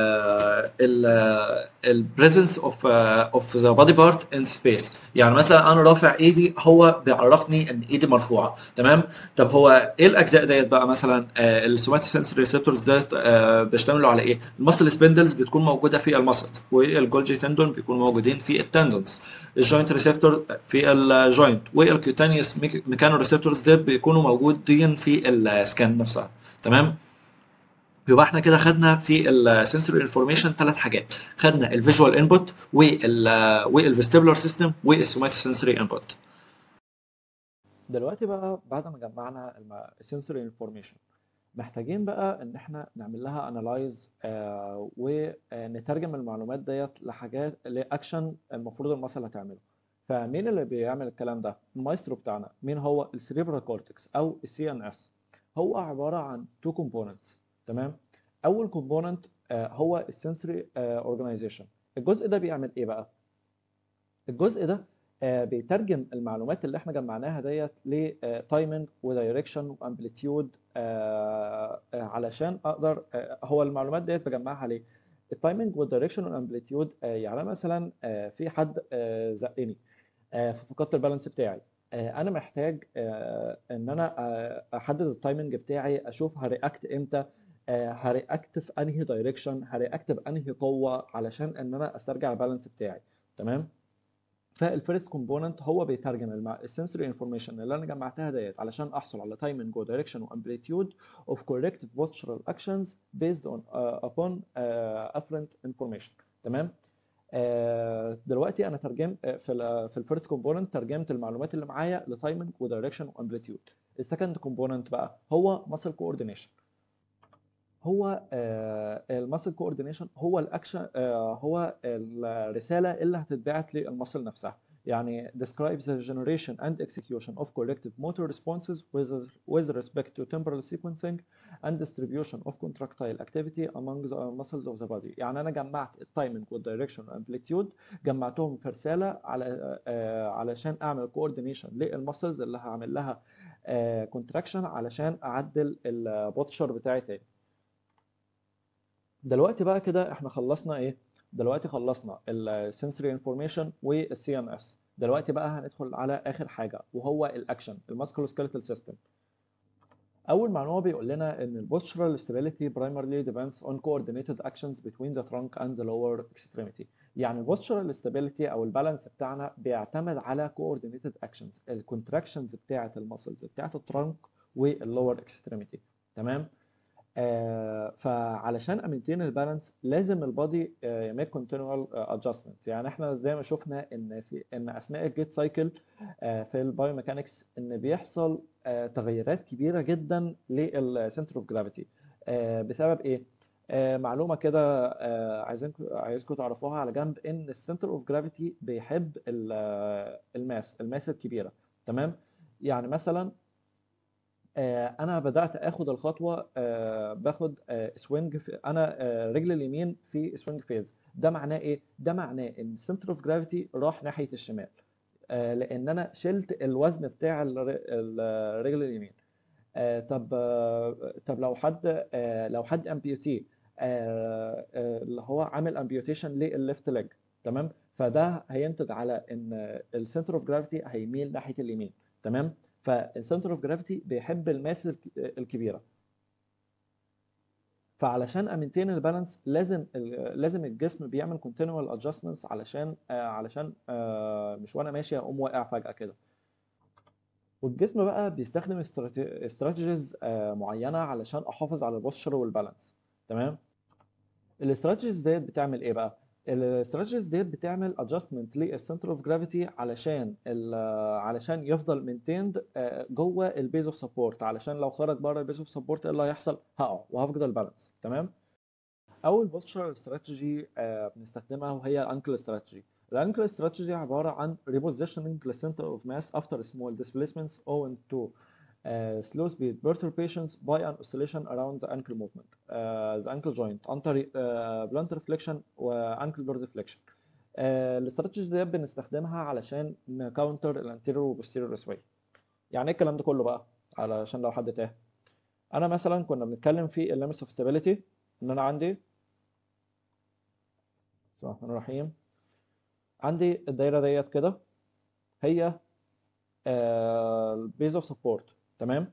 البريزنس اوف اوف ذا بودي بارت ان سبيس يعني مثلا انا رافع ايدي هو بيعرفني ان ايدي مرفوعه تمام طب هو ايه الاجزاء ديت بقى مثلا السوماتيك سنسوري ريسبتورز ديت آه، بيشتملوا على ايه المسل سبندلز بتكون موجوده في المسل والجولجي تندون بيكونوا موجودين في التندونز الجوينت ريسبتور في الجوينت والكيوتانيوس ميكانو ريسبتورز ديت بيكونوا موجودين في السكان نفسها تمام يبقى احنا كده خدنا في السنسوري انفورميشن ثلاث حاجات خدنا الفيجوال انبوت والفيستيبولار سيستم والسوماتيك سنسوري انبوت دلوقتي بقى بعد ما جمعنا السنسوري انفورميشن محتاجين بقى ان احنا نعمل لها انالايز ونترجم المعلومات ديت لحاجات لاكشن المفروض المصل هتعمله فمين اللي بيعمل الكلام ده المايسترو بتاعنا مين هو السريبرال كورتكس او السي ان اس هو عباره عن تو كومبوننتس تمام اول كومبوننت هو السنسوري اورجانيزيشن الجزء ده بيعمل ايه بقى الجزء ده آه، بيترجم المعلومات اللي احنا جمعناها ديت لتايمنج ودايركشن وامبليتيود علشان اقدر آه، هو المعلومات ديت بجمعها ليه التايمنج والدايركشن والامبليتيود يعني مثلا آه، في حد آه، زقني آه، ففقدت البالانس بتاعي آه، انا محتاج آه، ان انا آه، احدد التايمنج بتاعي اشوف هرياكت امتى آه، هرياكت في انهي دايركشن هرياكت بانهي قوه علشان ان انا استرجع البالانس بتاعي تمام فالفيرست كومبوننت هو بيترجم المع... السنسوري انفورميشن اللي انا جمعتها ديت علشان احصل على تايمنج ودايركشن وامبليتيود اوف corrective postural actions based on uh, upon uh, afferent information تمام آه، دلوقتي انا ترجمت في ال في الفيرست كومبوننت ترجمت المعلومات اللي معايا لتايمنج ودايركشن وامبليتيود السكند كومبوننت بقى هو muscle coordination هو الماسل كوردينيشن هو الاكشن هو الرساله اللي هتتبعت للماسل نفسها يعني describes the generation and execution of corrective motor responses with, with respect to temporal sequencing and distribution of contractile activity among the muscles of the body يعني انا جمعت التايمنج والدايركشن والامبليتيود جمعتهم في رساله على آه، علشان اعمل كوردينيشن للمسلز اللي هعمل لها كونتراكشن علشان اعدل البوتشر بتاعي تاني دلوقتي بقى كده احنا خلصنا ايه دلوقتي خلصنا السنسوري انفورميشن والسي ام اس دلوقتي بقى هندخل على اخر حاجه وهو الاكشن الماسكولوسكيلتال سيستم اول معلومه بيقول لنا ان البوسترال stability primarily depends on coordinated actions between the trunk and the lower extremity يعني البوسترال stability او البالانس بتاعنا بيعتمد على coordinated actions الكونتراكشنز بتاعه المسلز بتاعه الترنك واللور اكستريميتي تمام آه فعلشان امنتين البالانس لازم البادي آه يميك كونتينوال ادجستمنت يعني احنا زي ما شفنا ان في ان اثناء الجيت سايكل آه في البايوميكانكس ان بيحصل آه تغيرات كبيره جدا للسنتر اوف جرافيتي آه بسبب ايه آه معلومه كده آه عايزينكم عايزكم تعرفوها على جنب ان السنتر اوف جرافيتي بيحب ال- آه، الماس الماس الكبيره تمام يعني مثلا آه، انا بدات اخد الخطوه آه، باخد سوينج انا آه، رجل اليمين في سوينج فيز ده معناه ايه ده معناه ان السنتر اوف جرافيتي راح ناحيه الشمال آه، لان انا شلت الوزن بتاع الر- الرجل اليمين آه، طب آه، طب لو حد آه، لو حد امبيوتي اللي هو عامل امبيوتيشن للليفت ليج تمام فده هينتج على ان السنتر اوف جرافيتي هيميل ناحيه اليمين تمام فالسنتر اوف جرافيتي بيحب الماس الك- الكبيره فعلشان امنتين البالانس لازم ال- لازم الجسم بيعمل كونتينوال ادجستمنتس علشان آه، علشان آه، مش وانا ماشي اقوم واقع فجاه كده والجسم بقى بيستخدم استراتيجيز معينه علشان احافظ على البوستشر والبالانس تمام الاستراتيجيز ديت بتعمل ايه بقى الاستراتيجيز ديت بتعمل ادجستمنت للسنتر اوف جرافيتي علشان ال- علشان يفضل مينتيند جوه البيز اوف سبورت علشان لو خرج بره البيز اوف سبورت ايه اللي هيحصل هقع وهفقد البالانس تمام اول بوستشر استراتيجي بنستخدمها وهي الانكل استراتيجي الانكل استراتيجي عباره عن repositioning the center of mass after small displacements owing to uh, slow speed perturbations by an oscillation around the ankle movement uh, the ankle joint عن طريق uh, plantar flexion و ankle dorsiflexion uh, الاستراتيجي دي بنستخدمها علشان نكاونتر الانتيريور والبوستيريور sway يعني ايه الكلام ده كله بقى علشان لو حد تاه انا مثلا كنا بنتكلم في الليميتس اوف ستابيليتي ان انا عندي بسم الله الرحمن الرحيم عندي الدايره ديت كده هي البيز اوف سبورت تمام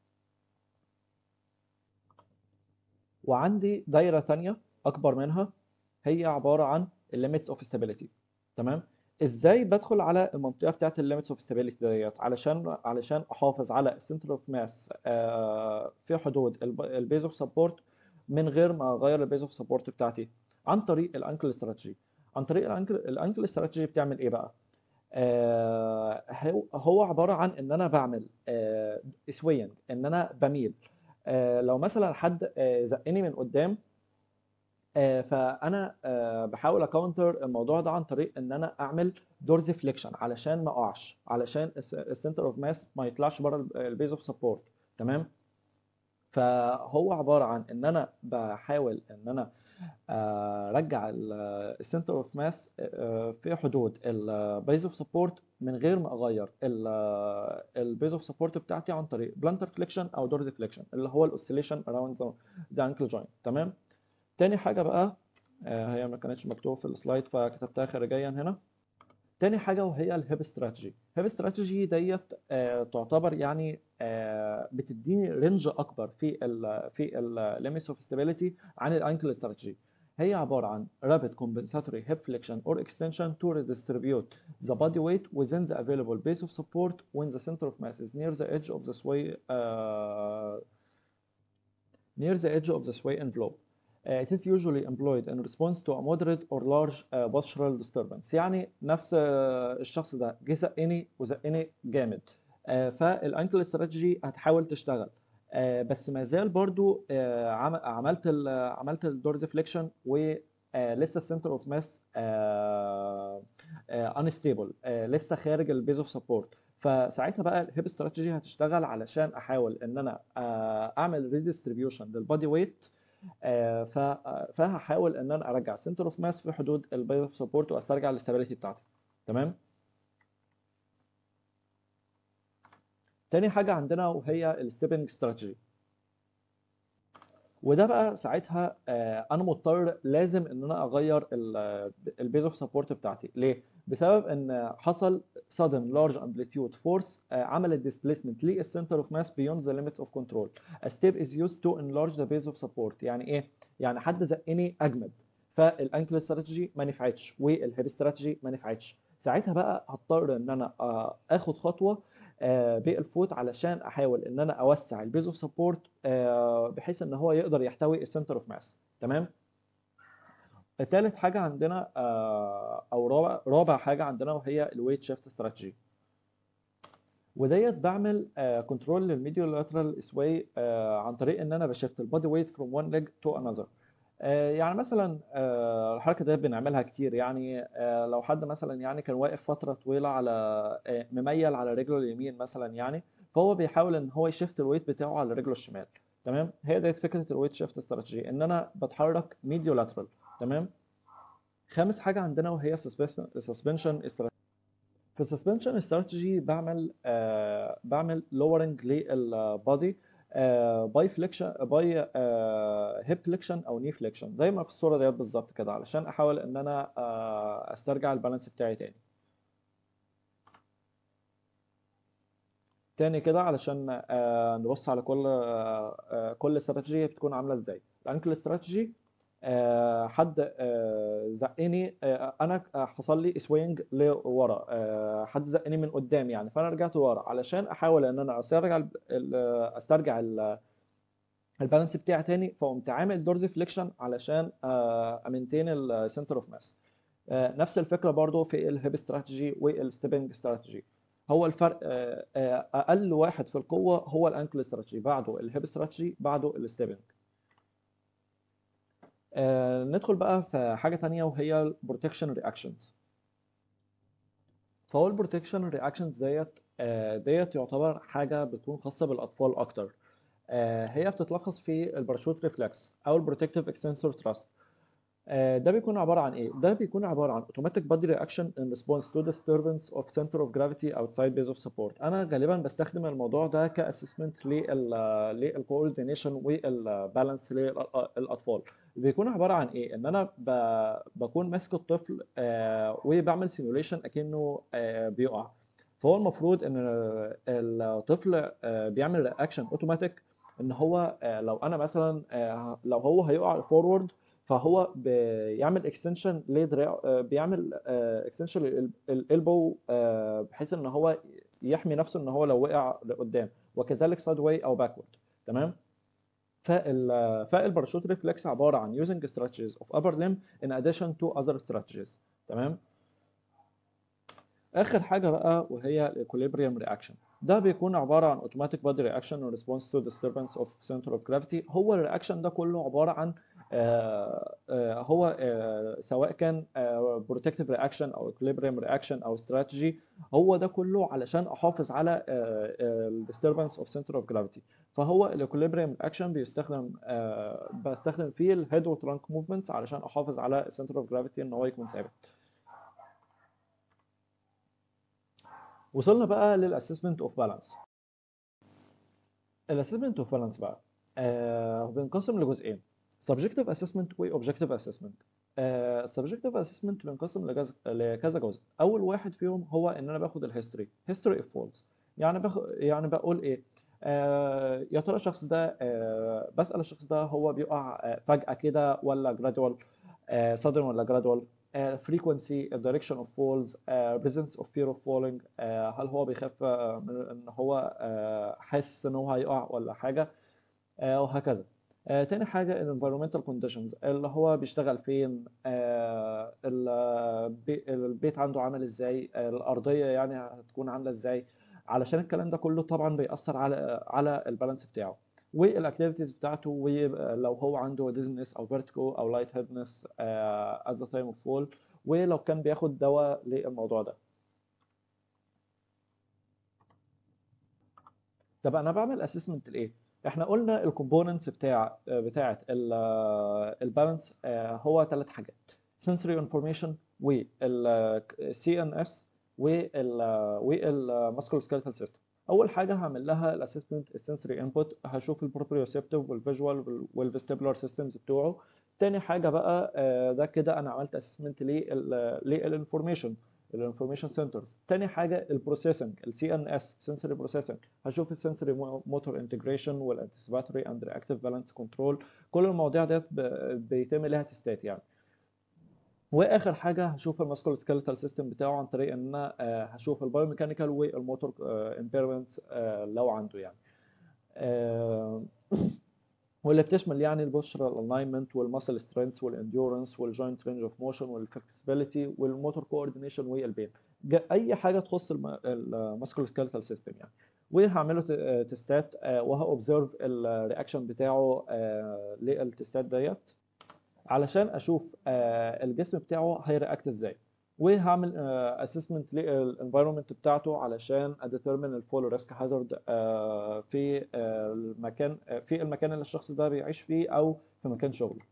وعندي دايره تانية اكبر منها هي عباره عن الليميتس اوف ستابيليتي تمام ازاي بدخل على المنطقه بتاعت الليميتس اوف ستابيليتي ديت علشان علشان احافظ على السنتر اوف ماس في حدود البيز اوف سبورت من غير ما اغير البيز اوف سبورت بتاعتي عن طريق الانكل استراتيجي عن طريق الانكل الانكل استراتيجي بتعمل ايه بقى آه هو- هو عباره عن ان انا بعمل آه سوينج ان انا بميل آه لو مثلا حد آه زقني من قدام آه، فانا آه، بحاول اكاونتر الموضوع ده عن طريق ان انا اعمل دورز فليكشن علشان ما اقعش علشان السنتر اوف ماس ما يطلعش بره البيز اوف سبورت تمام فهو عباره عن ان انا بحاول ان انا آه، ارجع السنتر اوف ماس في حدود البيز اوف سبورت من غير ما اغير البيز اوف سبورت بتاعتي عن طريق بلانتر فليكشن او دورز فليكشن اللي هو الاوسيليشن اراوند ذا انكل جوينت تمام تاني حاجة بقى آه، هي ما كانتش مكتوبة في السلايد فكتبتها خارجيا هنا تاني حاجة وهي الهيب استراتيجي الهيب استراتيجي ديت آه، تعتبر يعني آه، بتديني رينج أكبر في ال في الليميتس اوف ستابيليتي عن الانكل استراتيجي هي عبارة عن rapid compensatory hip flexion or extension to redistribute the body weight within the available base of support when the center of mass is near the edge of the sway uh, near the edge of the sway envelope. Uh, it is usually employed in response to a moderate or large uh, postural disturbance يعني نفس uh, الشخص ده جه زقني وزقني جامد uh, فالانكل استراتيجي هتحاول تشتغل uh, بس ما زال برضو uh, عم- عملت ال عملت الدورز فليكشن و uh, لسه السنتر اوف ماس انستيبل لسه خارج البيز اوف سبورت فساعتها بقى الهيب استراتيجي هتشتغل علشان احاول ان انا uh, اعمل ريديستريبيوشن للبادي ويت آه، ف- آه، فهحاول ان انا ارجع سنتر اوف ماس في حدود الباي اوف سبورت واسترجع الاستابيليتي بتاعتي تمام تاني حاجه عندنا وهي الستيبنج استراتيجي وده بقى ساعتها آه، انا مضطر لازم ان انا اغير البيز اوف سبورت بتاعتي ليه بسبب ان حصل sudden large amplitude force آه، عملت displacement للcenter of mass beyond the limits of control a step is used to enlarge the base of support يعني ايه يعني حد زقني اجمد فالانكل استراتيجي ما نفعتش والهيب استراتيجي ما نفعتش ساعتها بقى هضطر ان انا آه، اخد خطوه آه، بالفوت علشان احاول ان انا اوسع البيز اوف سبورت بحيث ان هو يقدر يحتوي السنتر اوف ماس تمام تالت حاجه عندنا آه، او رابع رابع حاجه عندنا وهي الويت شيفت استراتيجي وديت بعمل كنترول للميديو لاترال سواي عن طريق ان انا بشفت البادي ويت فروم وان ليج تو انذر يعني مثلا آه، الحركه دي بنعملها كتير يعني آه، لو حد مثلا يعني كان واقف فتره طويله على آه، مميل على رجله اليمين مثلا يعني فهو بيحاول ان هو يشفت الويت بتاعه على رجله الشمال تمام هي ديت فكره الويت شيفت استراتيجي ان انا بتحرك ميديو لاترال تمام خامس حاجه عندنا وهي سسبنشن استراتيجي في السسبنشن استراتيجي بعمل آه بعمل لورنج للبادي باي فليكشن باي هيب فليكشن او ني فليكشن زي ما في الصوره ديت بالظبط كده علشان احاول ان انا آه استرجع البالانس بتاعي تاني تاني كده علشان آه نبص على كل آه آه كل استراتيجيه بتكون عامله ازاي الانكل استراتيجي آه، حد آه، زقني آه، انا حصل لي سوينج لورا آه، حد زقني من قدام يعني فانا رجعت لورا علشان احاول ان انا استرجع ال- ال- استرجع ال- البالانس بتاعي تاني فقمت عامل دورز فليكشن علشان امينتين السنتر اوف ماس نفس الفكره برضو في الهيب استراتيجي والستيبنج استراتيجي هو الفرق آه، آه، اقل واحد في القوه هو الانكل استراتيجي بعده الهيب استراتيجي بعده الستيبنج آه، ندخل بقى في حاجة تانية وهي البروتكشن رياكشنز فهو البروتكشن رياكشنز ديت آه، ديت يعتبر حاجة بتكون خاصة بالأطفال أكتر آه، هي بتتلخص في الباراشوت ريفلكس أو البروتكتيف اكستنسور تراست آه، ده بيكون عبارة عن إيه؟ ده بيكون عبارة عن automatic body reaction in response to disturbance of center of gravity outside base of support. أنا غالبا بستخدم الموضوع ده كاسسمنت لل للكوردينيشن والبالانس للأطفال. بيكون عبارة عن إيه؟ إن أنا ب... بكون ماسك الطفل آه، وبعمل سيموليشن أكنه آه، بيقع. فهو المفروض إن الطفل آه، بيعمل رياكشن اوتوماتيك إن هو آه، لو أنا مثلا آه، لو هو هيقع فورورد فهو بيعمل اكستنشن لدراع آه، بيعمل اكستنشن للالبو بحيث ان هو يحمي نفسه ان هو لو وقع لقدام وكذلك سايد واي او باكورد تمام فال فالباراشوت ريفلكس عباره عن using strategies of upper limb in addition to other strategies تمام اخر حاجه بقى وهي الايكوليبريم رياكشن ده بيكون عباره عن automatic body reaction in response to disturbance of center of gravity هو الرياكشن ده كله عباره عن آه، آه، هو آه، سواء كان بروتكتيف رياكشن او equilibrium رياكشن او استراتيجي هو ده كله علشان احافظ على الديستربنس اوف سنتر اوف جرافيتي فهو الايكوليبريم رياكشن بيستخدم آه، بستخدم فيه الهيد وترانك موفمنتس علشان احافظ على السنتر اوف جرافيتي ان هو يكون ثابت وصلنا بقى للاسسمنت اوف بالانس الاسسمنت اوف بالانس بقى آه بينقسم لجزئين subjective assessment و objective assessment آه subjective assessment بينقسم لجز... لكذا جزء اول واحد فيهم هو ان انا باخد الهيستوري history of falls يعني باخ... يعني بقول ايه آه يا ترى الشخص ده آه بسأل الشخص ده هو بيقع آه فجأة كده ولا gradual آه sudden ولا gradual آه frequency direction of falls آه presence of fear of falling آه هل هو بيخاف آه، من ان هو آه حاسس ان هو هيقع ولا حاجة آه وهكذا آه تاني حاجة ال environmental conditions اللي هو بيشتغل فين آه البي- البيت عنده عامل ازاي آه الأرضية يعني هتكون عاملة ازاي علشان الكلام ده كله طبعا بيأثر على على البالانس بتاعه والاكتيفيتيز بتاعته ولو هو عنده ديزنس او فيرتيجو او لايت هيدنس at the time of fall ولو كان بياخد دواء للموضوع ده طب انا بعمل اسسمنت لايه احنا قلنا الكومبوننتس بتاع بتاعه البالانس هو ثلاث حاجات sensory information وال CNS وال والماسكولو سكيلتال سيستم اول حاجه هعمل لها الاسسمنت السنسوري انبوت هشوف البروبريوسبتيف والفيجوال والفيستيبولار سيستمز بتوعه تاني حاجه بقى آه، ده كده انا عملت اسسمنت للانفورميشن الانفورميشن سنترز تاني حاجه البروسيسنج السي ان اس سنسوري بروسيسنج هشوف السنسوري موتور انتجريشن والانتسيباتوري اند رياكتيف بالانس كنترول كل المواضيع ديت ب- بيتم لها تستات يعني واخر حاجه هشوف الماسكولو سكيلتال سيستم بتاعه عن طريق ان انا آه، هشوف البايوميكانيكال والموتور امبيرمنتس لو عنده يعني آه، واللي بتشمل يعني البوستشرال الاينمنت والماسل سترينث والانديورنس والجوينت رينج اوف موشن والفلكسبيليتي والموتور كوردينيشن والبين جا- اي حاجه تخص الماسكولو سكيلتال سيستم يعني وهعمله ت- آه، تستات آه، وهاوبزرف الرياكشن بتاعه آه، للتستات ديت علشان اشوف آه، الجسم بتاعه هيرياكت ازاي وهعمل اسسمنت للانفايرمنت بتاعته علشان اديترمين الفول ريسك هازارد في آه، المكان آه، في المكان اللي الشخص ده بيعيش فيه او في مكان شغله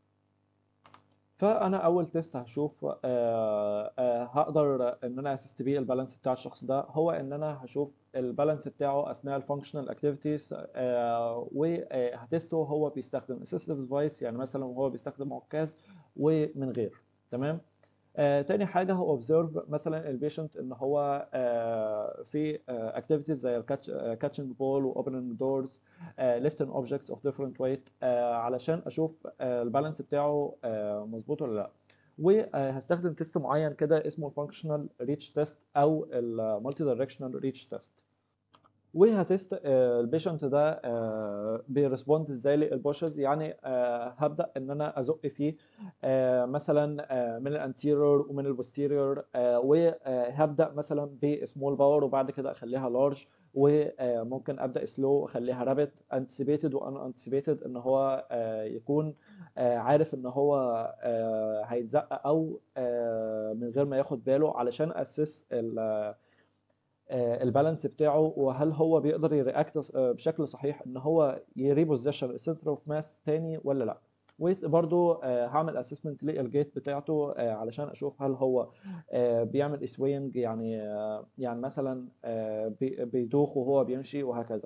فانا اول تيست هشوف آه، آه، هقدر ان انا اسست بيه البالانس بتاع الشخص ده هو ان انا هشوف البالانس بتاعه اثناء الفانكشنال اكتيفيتيز وهتسته هو بيستخدم اسيستيف ديفايس يعني مثلا هو بيستخدم عكاز ومن غير تمام آه، تاني حاجه هو اوبزرف مثلا البيشنت ان هو آه، في اكتيفيتيز زي الكاتشنج بول واوبننج دورز lifting objects of different weight آه، علشان اشوف آه، البالانس بتاعه آه، مظبوط ولا لا وهستخدم تيست معين كده اسمه الفانكشنال ريتش تيست او المالتي دايركشنال ريتش تيست وهتست آه، البيشنت ده آه، بيرسبوند ازاي للبوشز يعني آه، هبدا ان انا ازق فيه آه، مثلا آه، من الانتيريور ومن البوستيريور وهبدا مثلا بسمول باور وبعد كده اخليها لارج وممكن ابدا سلو اخليها رابid انتسيبيتد وان انتسيبيتد ان هو آه، يكون آه، عارف ان هو آه، هيتزق او آه، من غير ما ياخد باله علشان اسس البالانس بتاعه وهل هو بيقدر يرياكت بشكل صحيح ان هو يريبوزيشن السنتر اوف ماس تاني ولا لا وبرضو آه، هعمل اسسمنت للجيت بتاعته آه، علشان اشوف هل هو آه، بيعمل سوينج يعني آه، يعني مثلا آه، بي- بيدوخ وهو بيمشي وهكذا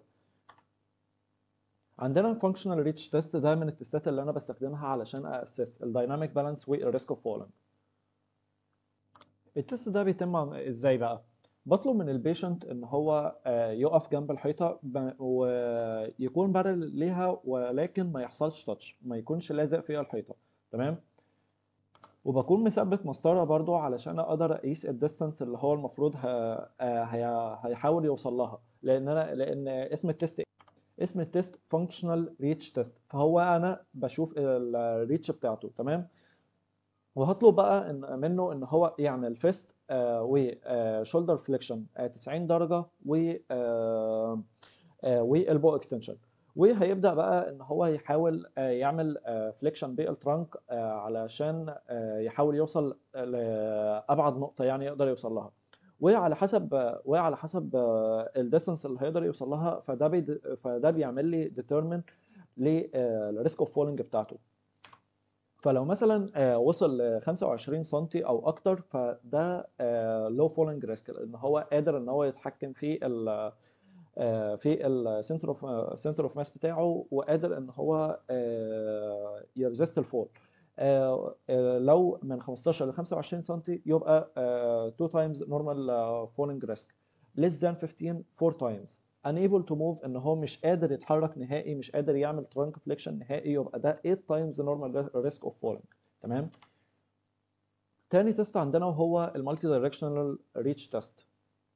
عندنا الفانكشنال ريتش تيست ده من التستات اللي انا بستخدمها علشان اسس الدايناميك بالانس والريسك اوف فولينج التست ده بيتم عن- ازاي بقى بطلب من البيشنت ان هو آه، يقف جنب الحيطه ب- ويكون بارل ليها ولكن ما يحصلش تاتش ما يكونش لازق فيها الحيطه تمام وبكون مثبت مسطره برضو علشان اقدر اقيس الديستانس اللي هو المفروض ه... آه، هي... هيحاول يوصل لها لان انا لان اسم التست اسم التست فانكشنال ريتش تيست فهو انا بشوف الريتش بتاعته تمام وهطلب بقى إن منه ان هو يعمل فيست وشولدر فليكشن 90 درجه و والبو اكستنشن وهيبدا بقى ان هو يحاول آه، يعمل فليكشن بالترانك آه، علشان آه، يحاول يوصل لابعد نقطه يعني يقدر يوصل لها وعلى حسب وعلى حسب الديستانس اللي هيقدر يوصل لها فده بيد فده بيعمل لي ديترمين للريسك اوف فولينج بتاعته فلو مثلا آه، وصل ل 25 سم او اكتر فده لو فولينج ريسك لان هو قادر ان هو يتحكم في ال آه، في السنتر اوف سنتر اوف ماس بتاعه وقادر ان هو يرزست الفول لو من 15 ل 25 سم يبقى 2 تايمز نورمال فولينج ريسك less than 15 4 times unable to move ان هو مش قادر يتحرك نهائي مش قادر يعمل trunk flexion نهائي يبقى ده 8 times normal risk of falling تمام تاني تيست عندنا وهو المالتي دايركشنال ريتش تيست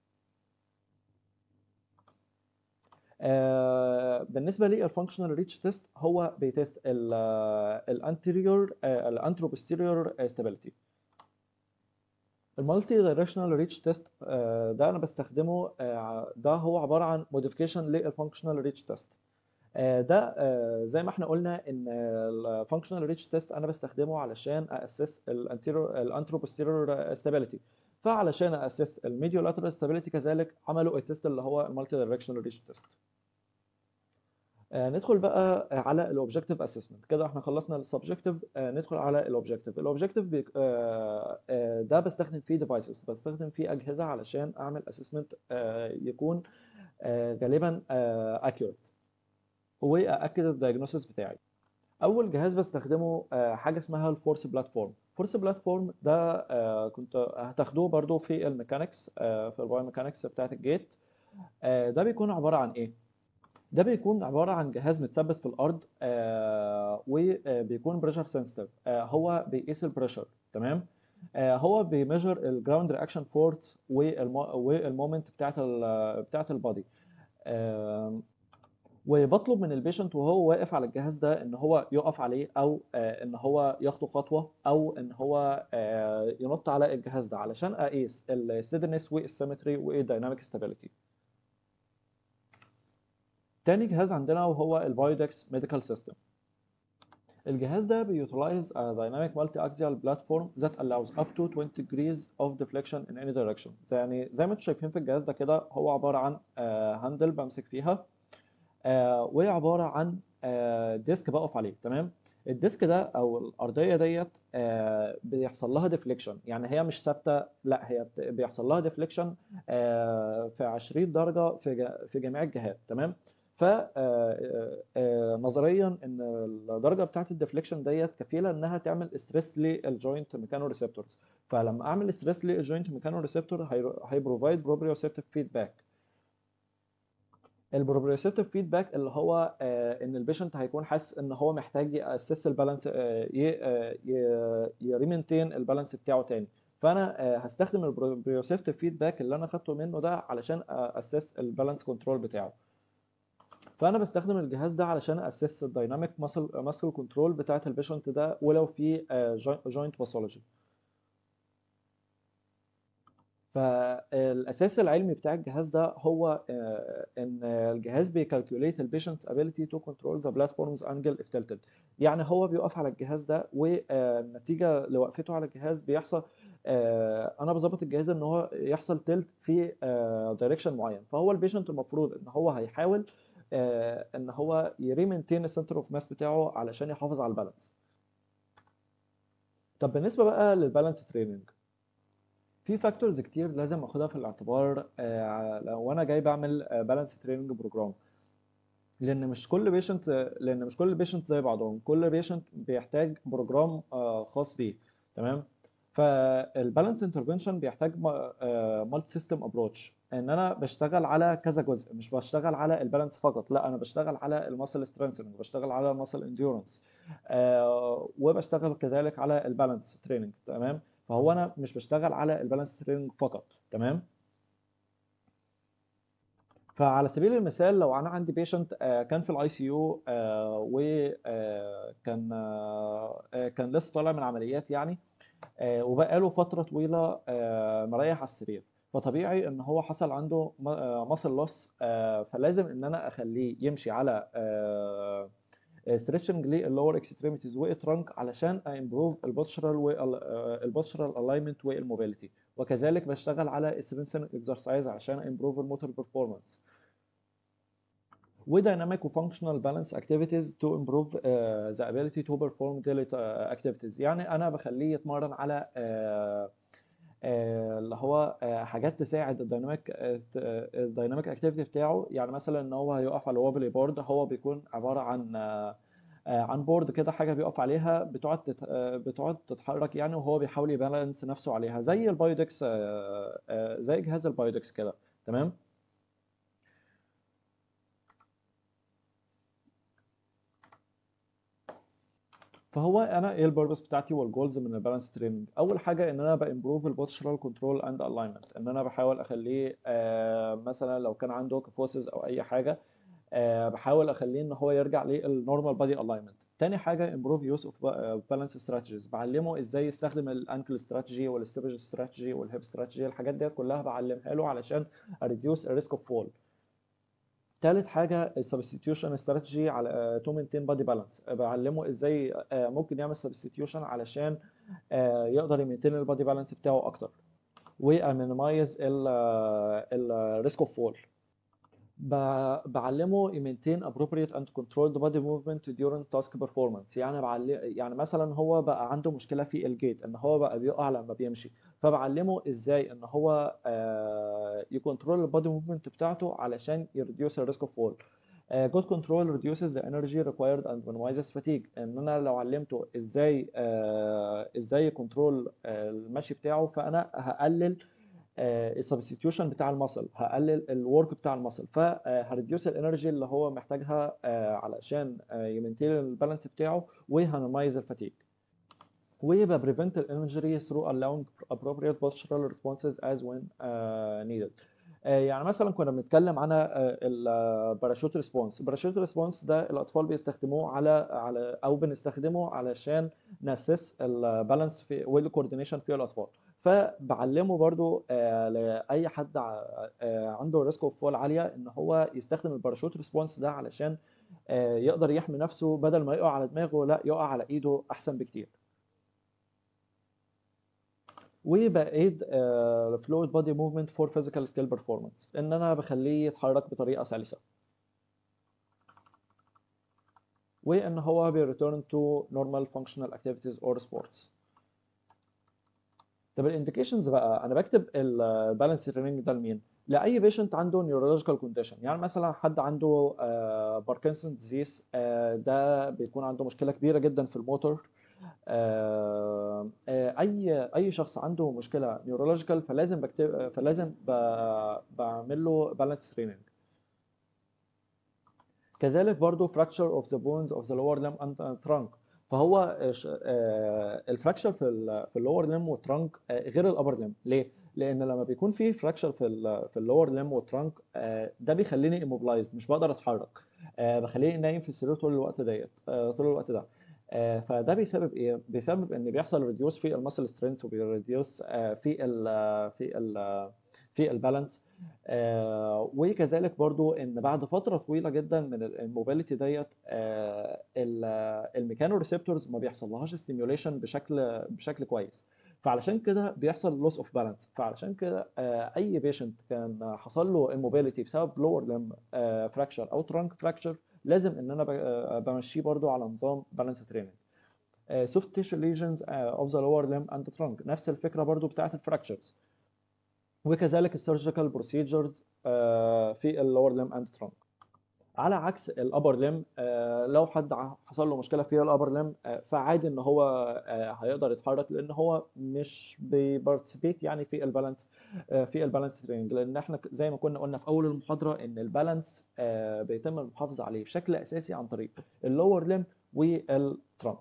بالنسبه للفانكشنال ريتش تيست هو بيتست الانتيريور الانتروبوستيريور ستابيليتي المالتي دايركشنال ريتش تيست ده انا بستخدمه آه، ده هو عباره عن موديفيكيشن للفانكشنال ريتش تيست ده آه، زي ما احنا قلنا ان الفانكشنال ريتش تيست انا بستخدمه علشان اسس الانتيريور الانتروبوستيريور ستابيليتي فعلشان اسس الميديو لاترال ستابيليتي كذلك عملوا التيست اللي هو المالتي دايركشنال ريتش تيست آه، ندخل بقى على الاوبجكتيف اسسمنت كده احنا خلصنا السبجكتيف ندخل على الاوبجكتيف الاوبجكتيف ده بستخدم فيه ديفايسز بستخدم فيه اجهزه علشان اعمل اسسمنت يكون آه، غالبا اكيوريت واكد الدايجنوستس بتاعي اول جهاز بستخدمه آه، حاجه اسمها الفورس بلاتفورم فورس بلاتفورم ده آه، كنت هتاخدوه برضو في الميكانكس آه، في البايو ميكانكس بتاعت الجيت آه، ده بيكون عباره عن ايه ده بيكون عبارة عن جهاز متثبت في الأرض آه وبيكون بريشر سنسيتيف آه هو بيقيس البريشر تمام آه هو بيميجر الجراوند رياكشن فورس والمومنت بتاعت ال بتاعت البادي آه وبطلب من البيشنت وهو واقف على الجهاز ده ان هو يقف عليه او آه ان هو يخطو خطوه او ان هو آه ينط على الجهاز ده علشان اقيس الستيدنس والسيمتري والدايناميك ستابيليتي تاني جهاز عندنا وهو البايودكس ميديكال سيستم الجهاز ده بيوتلايز a dynamic multi-axial platform that allows up to 20 degrees of deflection in any direction يعني زي ما انتم شايفين في الجهاز ده كده هو عبارة عن هاندل بمسك فيها آه، وعبارة عن آه، ديسك بقف عليه تمام الديسك ده او الارضيه ديت آه، بيحصل لها ديفليكشن يعني هي مش ثابته لا هي بت- بيحصل لها ديفليكشن في 20 درجه في ج- في جميع الجهات تمام ف آه، آه، آه، نظريا ان الدرجه بتاعه الديفليكشن ديت كفيله انها تعمل ستريس للجوينت ميكانو ريسبتورز فلما اعمل ستريس للجوينت ميكانو ريسبتور هيبروفايد بروبريوسيبتيف فيدباك البروبريوسيبتيف فيدباك اللي هو آه، ان البيشنت هيكون حاسس ان هو محتاج ياسس البالانس يريمنتين البالانس بتاعه تاني فانا آه، هستخدم البروبريوسيبتيف فيدباك اللي انا خدته منه ده علشان اسس البالانس كنترول بتاعه فانا بستخدم الجهاز ده علشان اسس الدايناميك ماسل ماسل كنترول بتاعه البيشنت ده ولو في جوينت باثولوجي فالاساس العلمي بتاع الجهاز ده هو آه، ان الجهاز بيكالكوليت البيشنتس ability to control the platform's angle if tilted يعني هو بيقف على الجهاز ده والنتيجه لوقفته على الجهاز بيحصل آه، انا بظبط الجهاز ان هو يحصل تلت في دايركشن معين فهو البيشنت المفروض ان هو هيحاول آه، ان هو يريمنتين السنتر اوف ماس بتاعه علشان يحافظ على البالانس طب بالنسبه بقى للبالانس تريننج في فاكتورز كتير لازم اخدها في الاعتبار آه، لو انا جاي بعمل بالانس تريننج بروجرام لان مش كل بيشنت لان مش كل بيشنت زي بعضهم كل بيشنت بيحتاج بروجرام آه، خاص بيه تمام فالبالانس انترفنشن بيحتاج مالتي سيستم ابروتش ان انا بشتغل على كذا جزء مش بشتغل على البالانس فقط لا انا بشتغل على المسل سترينثنج بشتغل على المسل انديورنس وبشتغل كذلك على البالانس تريننج تمام فهو انا مش بشتغل على البالانس تريننج فقط تمام فعلى سبيل المثال لو انا عندي بيشنت كان في الاي سي يو وكان كان لسه طالع من عمليات يعني آه، وبقاله فتره طويله آه، مريح على السرير فطبيعي ان هو حصل عنده ماسل لوس فلازم ان انا اخليه يمشي على ستريتشنج للور اكستريميتيز والترنك علشان امبروف البوستشرال والبوستشرال الاينمنت والموبيليتي وكذلك بشتغل على strengthening اكسرسايز عشان امبروف الموتور بيرفورمانس ودynamic وfunctional balance activities to improve uh, the ability to perform daily uh, activities يعني انا بخليه يتمرن على uh, uh, اللي هو uh, حاجات تساعد الديناميك الديناميك اكتيفيتي بتاعه يعني مثلا ان هو هيقف على وابلي بورد هو بيكون عباره عن uh, عن بورد كده حاجه بيقف عليها بتقعد تت... بتقعد تتحرك يعني وهو بيحاول يبالانس نفسه عليها زي البايودكس زي جهاز البايودكس كده تمام فهو انا ايه البيربس بتاعتي والجولز من البالانس تريننج اول حاجه ان انا بامبروف البوستشرال كنترول اند الاينمنت ان انا بحاول اخليه آه مثلا لو كان عنده كفوسز او اي حاجه آه بحاول اخليه ان هو يرجع للنورمال بادي الاينمنت تاني حاجه امبروف يوز اوف بالانس استراتيجيز بعلمه ازاي يستخدم الانكل استراتيجي والستيبج استراتيجي والهيب استراتيجي الحاجات دي كلها بعلمها له علشان اريديوس الريسك اوف فول تالت حاجة السبستيتيوشن استراتيجي على تو مينتين بادي بالانس بعلمه ازاي آه، ممكن يعمل سبستيتيوشن علشان آه، يقدر يمينتين البادي بالانس بتاعه اكتر ومينيمايز الريسك اوف فول بعلمه يمينتين appropriate and controlled body movement during task performance يعني بعلم يعني مثلا هو بقى عنده مشكله في الجيت ان هو بقى بيقع لما بيمشي فبعلمه ازاي ان هو آه، يكنترول البادي موفمنت بتاعته علشان يريديوس الريسك اوف فول جود كنترول reduces the energy required and minimizes fatigue ان انا لو علمته ازاي آه، ازاي يكنترول المشي بتاعه فانا هقلل السبستيوشن بتاع المسل هقلل الورك بتاع المسل فهريديوس الانرجي اللي هو محتاجها آه، علشان يمنتين البالانس بتاعه وهنميز الفتيج ويبقى prevent الانجري through allowing appropriate postural responses as when uh, needed آه، يعني مثلا كنا بنتكلم عن الباراشوت ريسبونس الباراشوت ريسبونس ده الاطفال بيستخدموه على على او بنستخدمه علشان ناسس البالانس في والكوردينيشن في الاطفال فبعلمه برضو آه، لاي حد ع- آه، عنده ريسك اوف فول عاليه ان هو يستخدم الباراشوت ريسبونس ده علشان آه، يقدر يحمي نفسه بدل ما يقع على دماغه لا يقع على ايده احسن بكتير وبقيت فلويد بودي موفمنت فور فيزيكال سكيل بيرفورمانس ان انا بخليه يتحرك بطريقه سلسه وان هو بيريتورن تو نورمال فانكشنال اكتيفيتيز اور سبورتس طب الانديكيشنز بقى انا بكتب البالانس تريننج ده لمين لاي بيشنت عنده نيورولوجيكال كونديشن يعني مثلا حد عنده باركنسون ديزيز ده بيكون عنده مشكله كبيره جدا في الموتور آه، آه، اي اي شخص عنده مشكله نيورولوجيكال فلازم بكتب فلازم ب- بعمل له بالانس تريننج كذلك برضو fracture of the bones of the lower limb and trunk فهو الفراكشر في ال في اللور ليم والترنك غير الابر ليم ليه؟ لان لما بيكون في فراكشر في ال في اللور ليم والترنك ده بيخليني immobilized مش بقدر اتحرك آه، بخليني نايم في السرير طول الوقت ديت آه، طول الوقت ده آه، فده بيسبب ايه؟ بيسبب ان بيحصل ريديوس في المسل سترينث وبيريديوس في ال في ال في البالانس آه، وكذلك برضو ان بعد فتره طويله جدا من الموبيليتي ديت آه، ال- الميكانو ريسبتورز ما بيحصل لهاش ستيميوليشن بشكل بشكل كويس فعلشان كده بيحصل لوس اوف بالانس فعلشان كده آه، اي بيشنت كان حصل له immobility بسبب لور ليم فراكشر او ترانك فراكشر لازم ان انا ب- آه، بمشيه برضو على نظام بالانس تريننج soft tissue lesions of the lower limb and trunk نفس الفكره برضو بتاعت الفراكتشرز وكذلك السيرجيكال بروسيجرز في اللور ليم اند ترانك على عكس الابر ليم لو حد حصل له مشكله في الابر ليم فعادي ان هو هيقدر يتحرك لان هو مش بيبارتيسيبيت يعني في البالانس في البالانس تريننج لان احنا زي ما كنا قلنا في اول المحاضره ان البالانس بيتم المحافظه عليه بشكل اساسي عن طريق اللور ليم والترانك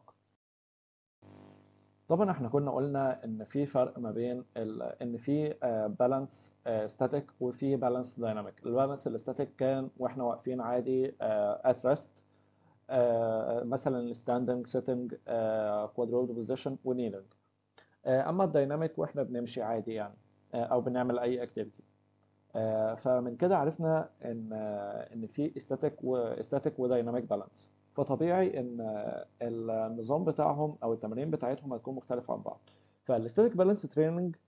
طبعا احنا كنا قلنا ان في فرق ما بين ال... ان في بالانس ستاتيك وفي بالانس دايناميك البالانس الستاتيك كان واحنا واقفين عادي ات ريست مثلا الستاندنج سيتنج كوادرولد بوزيشن ونيلنج اما الدايناميك واحنا بنمشي عادي يعني او بنعمل اي اكتيفيتي فمن كده عرفنا ان ان في ستاتيك وستاتيك ودايناميك بالانس فطبيعي ان النظام بتاعهم او التمارين بتاعتهم هتكون مختلفه عن بعض فالستاتيك بالانس تريننج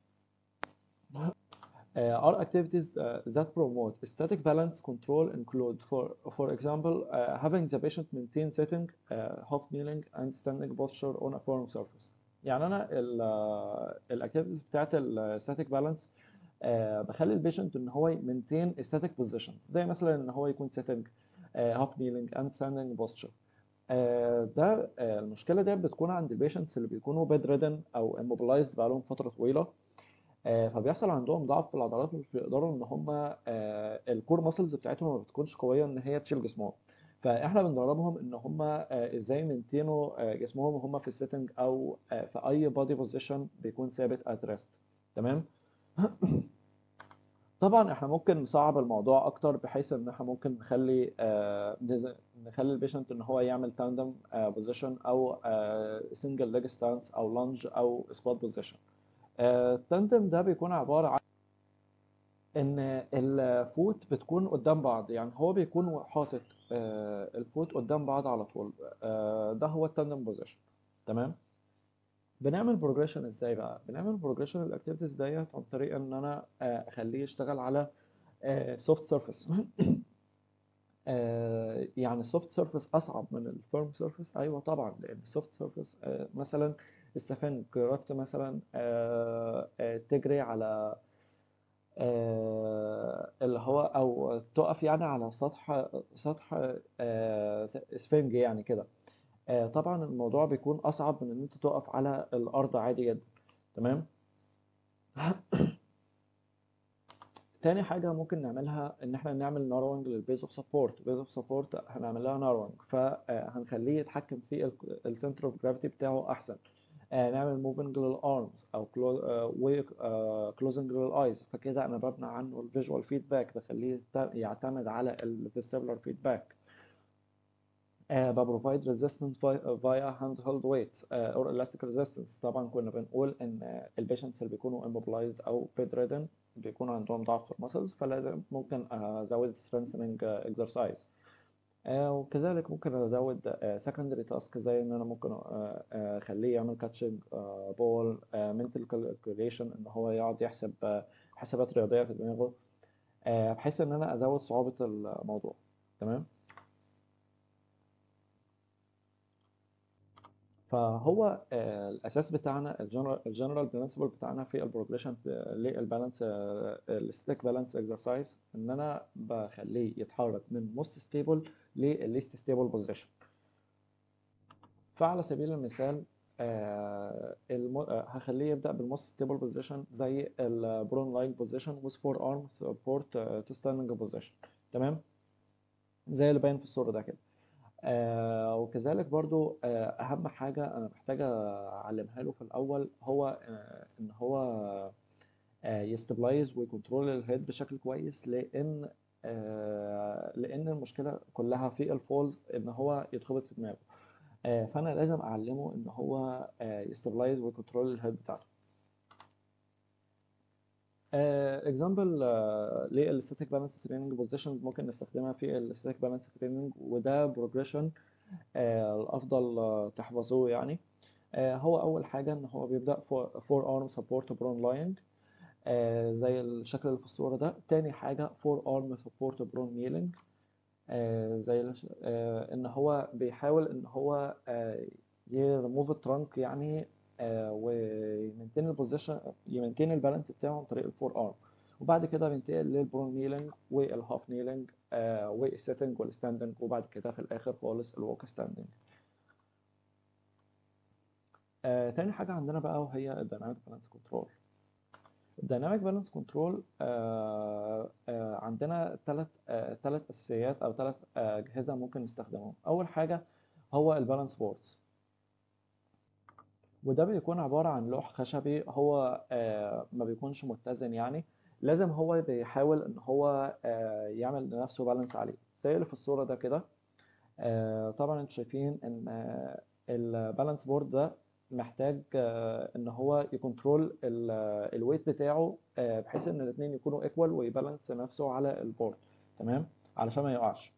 are activities uh, that promote static balance control include for for example uh, having the patient maintain sitting uh, half kneeling and standing posture on a firm surface يعني انا الاكتيفيتيز بتاعت الستاتيك بالانس بخلي البيشنت ان هو يمنتين static positions زي مثلا ان هو يكون sitting هاف kneeling and standing posture ده المشكله دي بتكون عند البيشنتس اللي بيكونوا بيد ريدن او immobilized بقالهم فتره طويله فبيحصل عندهم ضعف في العضلات مش بيقدروا ان هم الكور ماسلز بتاعتهم ما بتكونش قويه ان هي تشيل جسمهم فاحنا بندربهم ان هم ازاي يمنتينوا جسمهم وهم في السيتنج او في اي بودي بوزيشن بيكون ثابت ات ريست تمام طبعا احنا ممكن نصعب الموضوع اكتر بحيث ان احنا ممكن نخلي آه نخلي البيشنت ان هو يعمل تاندم آه بوزيشن او سنجل ليج ستانس او لانج او سكوات بوزيشن التاندم ده بيكون عباره عن ان الفوت بتكون قدام بعض يعني هو بيكون حاطط آه الفوت قدام بعض على طول ده هو التاندم بوزيشن تمام بنعمل بروجريشن ازاي بقى بنعمل بروجريشن الاكتيفيتيز ديت عن طريق ان انا اخليه يشتغل على سوفت سيرفيس يعني السوفت سيرفيس اصعب من الفيرم سيرفيس ايوه طبعا لان السوفت سيرفيس مثلا السفنج جربت مثلا تجري على اللي هو او تقف يعني على سطح سطح اسفنج يعني كده طبعا الموضوع بيكون اصعب من ان انت تقف على الارض عادي جدا تمام تاني حاجة ممكن نعملها ان احنا نعمل ناروينج للبيز اوف سبورت بيز اوف سبورت هنعمل لها ناروينج فهنخليه يتحكم في السنتر اوف جرافيتي بتاعه احسن نعمل موفنج للارمز او كلوزنج للايز فكده انا ببنى عنه الفيجوال فيدباك بخليه يعتمد على الفيستيبولار فيدباك uh, ببروفايد ريزيستنس فايا هاند هولد ويتس اور elastic ريزيستنس طبعا كنا بنقول ان البيشنتس اللي بيكونوا immobilized او bed ridden بيكون عندهم ضعف في المسلز فلازم ممكن ازود strengthening exercise uh, وكذلك ممكن ازود uh, secondary task زي ان انا ممكن اخليه يعمل catching بول mental calculation ان هو يقعد يحسب حسابات رياضيه في دماغه بحيث ان انا ازود صعوبه الموضوع تمام فهو الاساس بتاعنا الجنرال برنسبل بتاعنا في البروجريشن للبالانس الستيك بالانس اكسرسايز ان انا بخليه يتحرك من موست ستيبل لليست ستيبل بوزيشن فعلى سبيل المثال هخليه يبدا بالموست ستيبل بوزيشن زي البرون لاين بوزيشن with فور ارم سبورت تو ستاندنج بوزيشن تمام زي اللي باين في الصوره ده كده آه وكذلك برضو آه اهم حاجة انا محتاج اعلمها له في الاول هو آه ان هو آه يستبلايز ويكنترول الهيد بشكل كويس لان آه لان المشكلة كلها في الفولز ان هو يتخبط في دماغه آه فانا لازم اعلمه ان هو آه يستبلايز ويكنترول الهيد بتاعته اكزامبل للستاتيك بالانس تريننج بوزيشنز ممكن نستخدمها في الستاتيك بالانس تريننج وده بروجريشن الافضل تحفظوه يعني uh, هو اول حاجه ان هو بيبدا فور ارم سبورت برون لاينج زي الشكل اللي في الصوره ده تاني حاجه فور ارم سبورت برون نيلنج زي uh, ان هو بيحاول ان هو uh, يريموف الترانك يعني آه ويمنتين البوزيشن يمنتين البالانس بتاعه عن طريق الفور ارم وبعد كده بينتقل للبرون نيلنج والهاف نيلنج آه والسيتنج والستاندنج وبعد كده في الاخر خالص الووك ستاندنج آه تاني حاجة عندنا بقى وهي الديناميك بالانس كنترول الديناميك بالانس كنترول عندنا ثلاث ثلاث اساسيات او ثلاث اجهزه ممكن نستخدمهم اول حاجه هو البالانس بوردز وده بيكون عباره عن لوح خشبي هو آه ما بيكونش متزن يعني لازم هو بيحاول ان هو آه يعمل لنفسه بالانس عليه زي اللي في الصوره ده كده آه طبعا انتوا شايفين ان البالانس بورد ده محتاج ان هو يكنترول الويت بتاعه بحيث ان الاثنين يكونوا ايكوال ويبالانس نفسه على البورد تمام علشان ما يقعش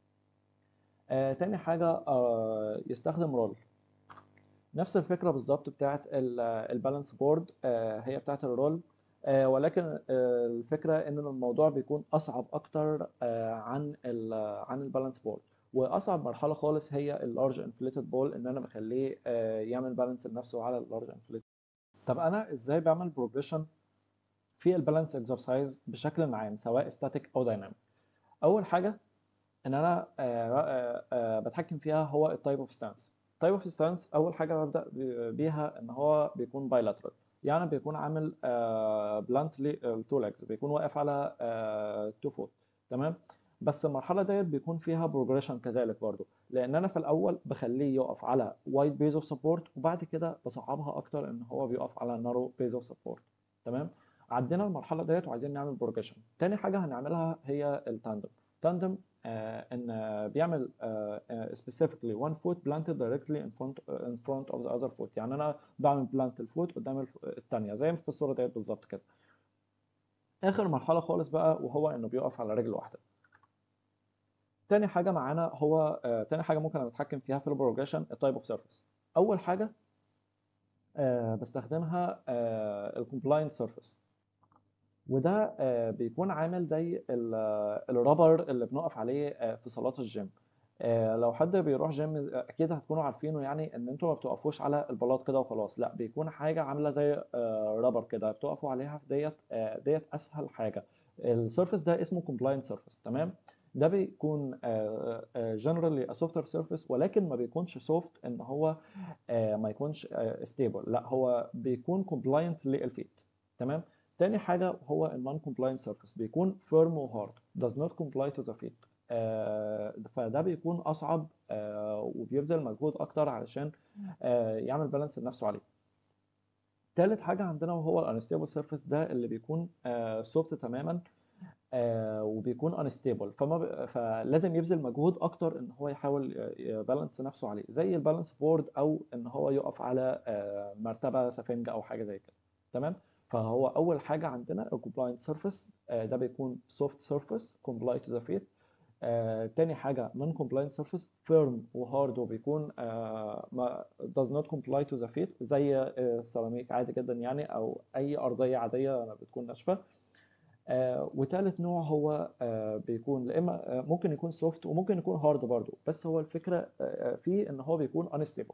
تاني حاجة يستخدم رول نفس الفكرة بالظبط بتاعت البالانس بورد هي بتاعت الرول ولكن الفكرة ان الموضوع بيكون اصعب اكتر عن عن البالانس بورد واصعب مرحله خالص هي اللارج انفليتد بول ان انا بخليه يعمل بالانس لنفسه على اللارج انفليتد طب انا ازاي بعمل بروجريشن في البالانس اكسرسايز بشكل عام سواء ستاتيك او دايناميك اول حاجه ان انا بتحكم فيها هو التايب اوف ستانس تايب اوف ستانس اول حاجه ببدا بيها ان هو بيكون بايلاترال يعني بيكون عامل بلانت تو ليجز بيكون واقف على تو فوت تمام بس المرحله ديت بيكون فيها بروجريشن كذلك برضو لان انا في الاول بخليه يقف على وايد بيز اوف سبورت وبعد كده بصعبها اكتر ان هو بيقف على نارو بيز اوف سبورت تمام عدينا المرحله ديت وعايزين نعمل بروجريشن تاني حاجه هنعملها هي التاندم تاندم آه ان آه بيعمل آه specifically one foot planted directly in front in front of the other foot يعني انا بعمل بلانت الفوت قدام الثانيه زي ما في الصوره ديت بالظبط كده اخر مرحله خالص بقى وهو انه بيقف على رجل واحده تاني حاجه معانا هو آه تاني حاجه ممكن نتحكم فيها في البروجريشن التايب اوف سيرفيس اول حاجه آه بستخدمها آه الكومبلاينت سيرفيس وده آه بيكون عامل زي الرابر اللي بنقف عليه آه في صالات الجيم آه لو حد بيروح جيم اكيد هتكونوا عارفينه يعني ان انتوا ما بتقفوش على البلاط كده وخلاص لا بيكون حاجه عامله زي رابر كده بتقفوا عليها في ديت ديت اسهل حاجه السيرفيس ده اسمه كومبلاينت سيرفيس تمام ده بيكون جنرالي سوفتر سيرفيس ولكن ما بيكونش سوفت ان هو ما يكونش ستيبل لا هو بيكون كومبلاينت للفيت تمام تاني حاجه هو النون كومبلاينت سيرفيس بيكون فيرم وهارد does not comply to the fit فده بيكون اصعب وبيبذل مجهود اكتر علشان يعمل بالانس لنفسه عليه تالت حاجه عندنا وهو الانستيبل سيرفيس ده اللي بيكون سوفت تماما آه وبيكون انستيبل فما ب... فلازم يبذل مجهود اكتر ان هو يحاول يبالانس نفسه عليه زي البالانس بورد او ان هو يقف على آه مرتبه سفنجه او حاجه زي كده تمام فهو اول حاجه عندنا الكومبلاينت سيرفيس آه ده بيكون سوفت سيرفيس كومبلاي تو ذا فيت تاني حاجه نون كومبلاينت سيرفيس فيرم وهارد وبيكون ما does not comply to the fit زي السيراميك عادي جدا يعني او اي ارضيه عاديه بتكون ناشفه آه وتالت نوع هو آه بيكون لا اما آه ممكن يكون سوفت وممكن يكون هارد برضو بس هو الفكره آه فيه ان هو بيكون انستيبل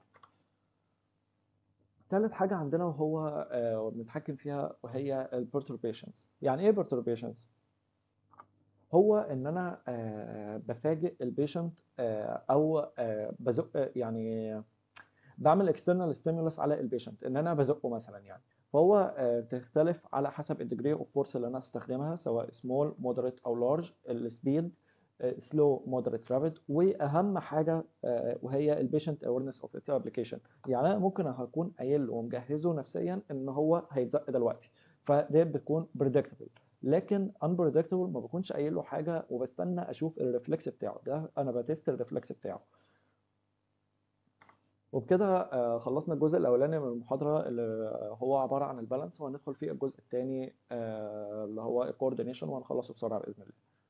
تالت حاجه عندنا وهو آه بنتحكم فيها وهي البرتربيشنز يعني ايه perturbations هو ان انا آه بفاجئ البيشنت آه او آه بزق يعني بعمل اكسترنال ستيمولس على البيشنت ان انا بزقه مثلا يعني فهو بتختلف على حسب الديجري اوف فورس اللي انا هستخدمها سواء سمول مودريت او لارج السبيد سلو مودريت رابيد واهم حاجه وهي البيشنت اويرنس اوف اتس ابلكيشن يعني انا ممكن هكون قايل له ومجهزه نفسيا ان هو هيتزق دلوقتي فده بتكون بريدكتبل لكن unpredictable ما بكونش قايل له حاجه وبستنى اشوف الريفلكس بتاعه ده انا بتست الريفلكس بتاعه وبكده خلصنا الجزء الاولاني من المحاضره اللي هو عباره عن البالانس وهندخل في الجزء الثاني اللي هو الكوردينيشن وهنخلصه بسرعه باذن الله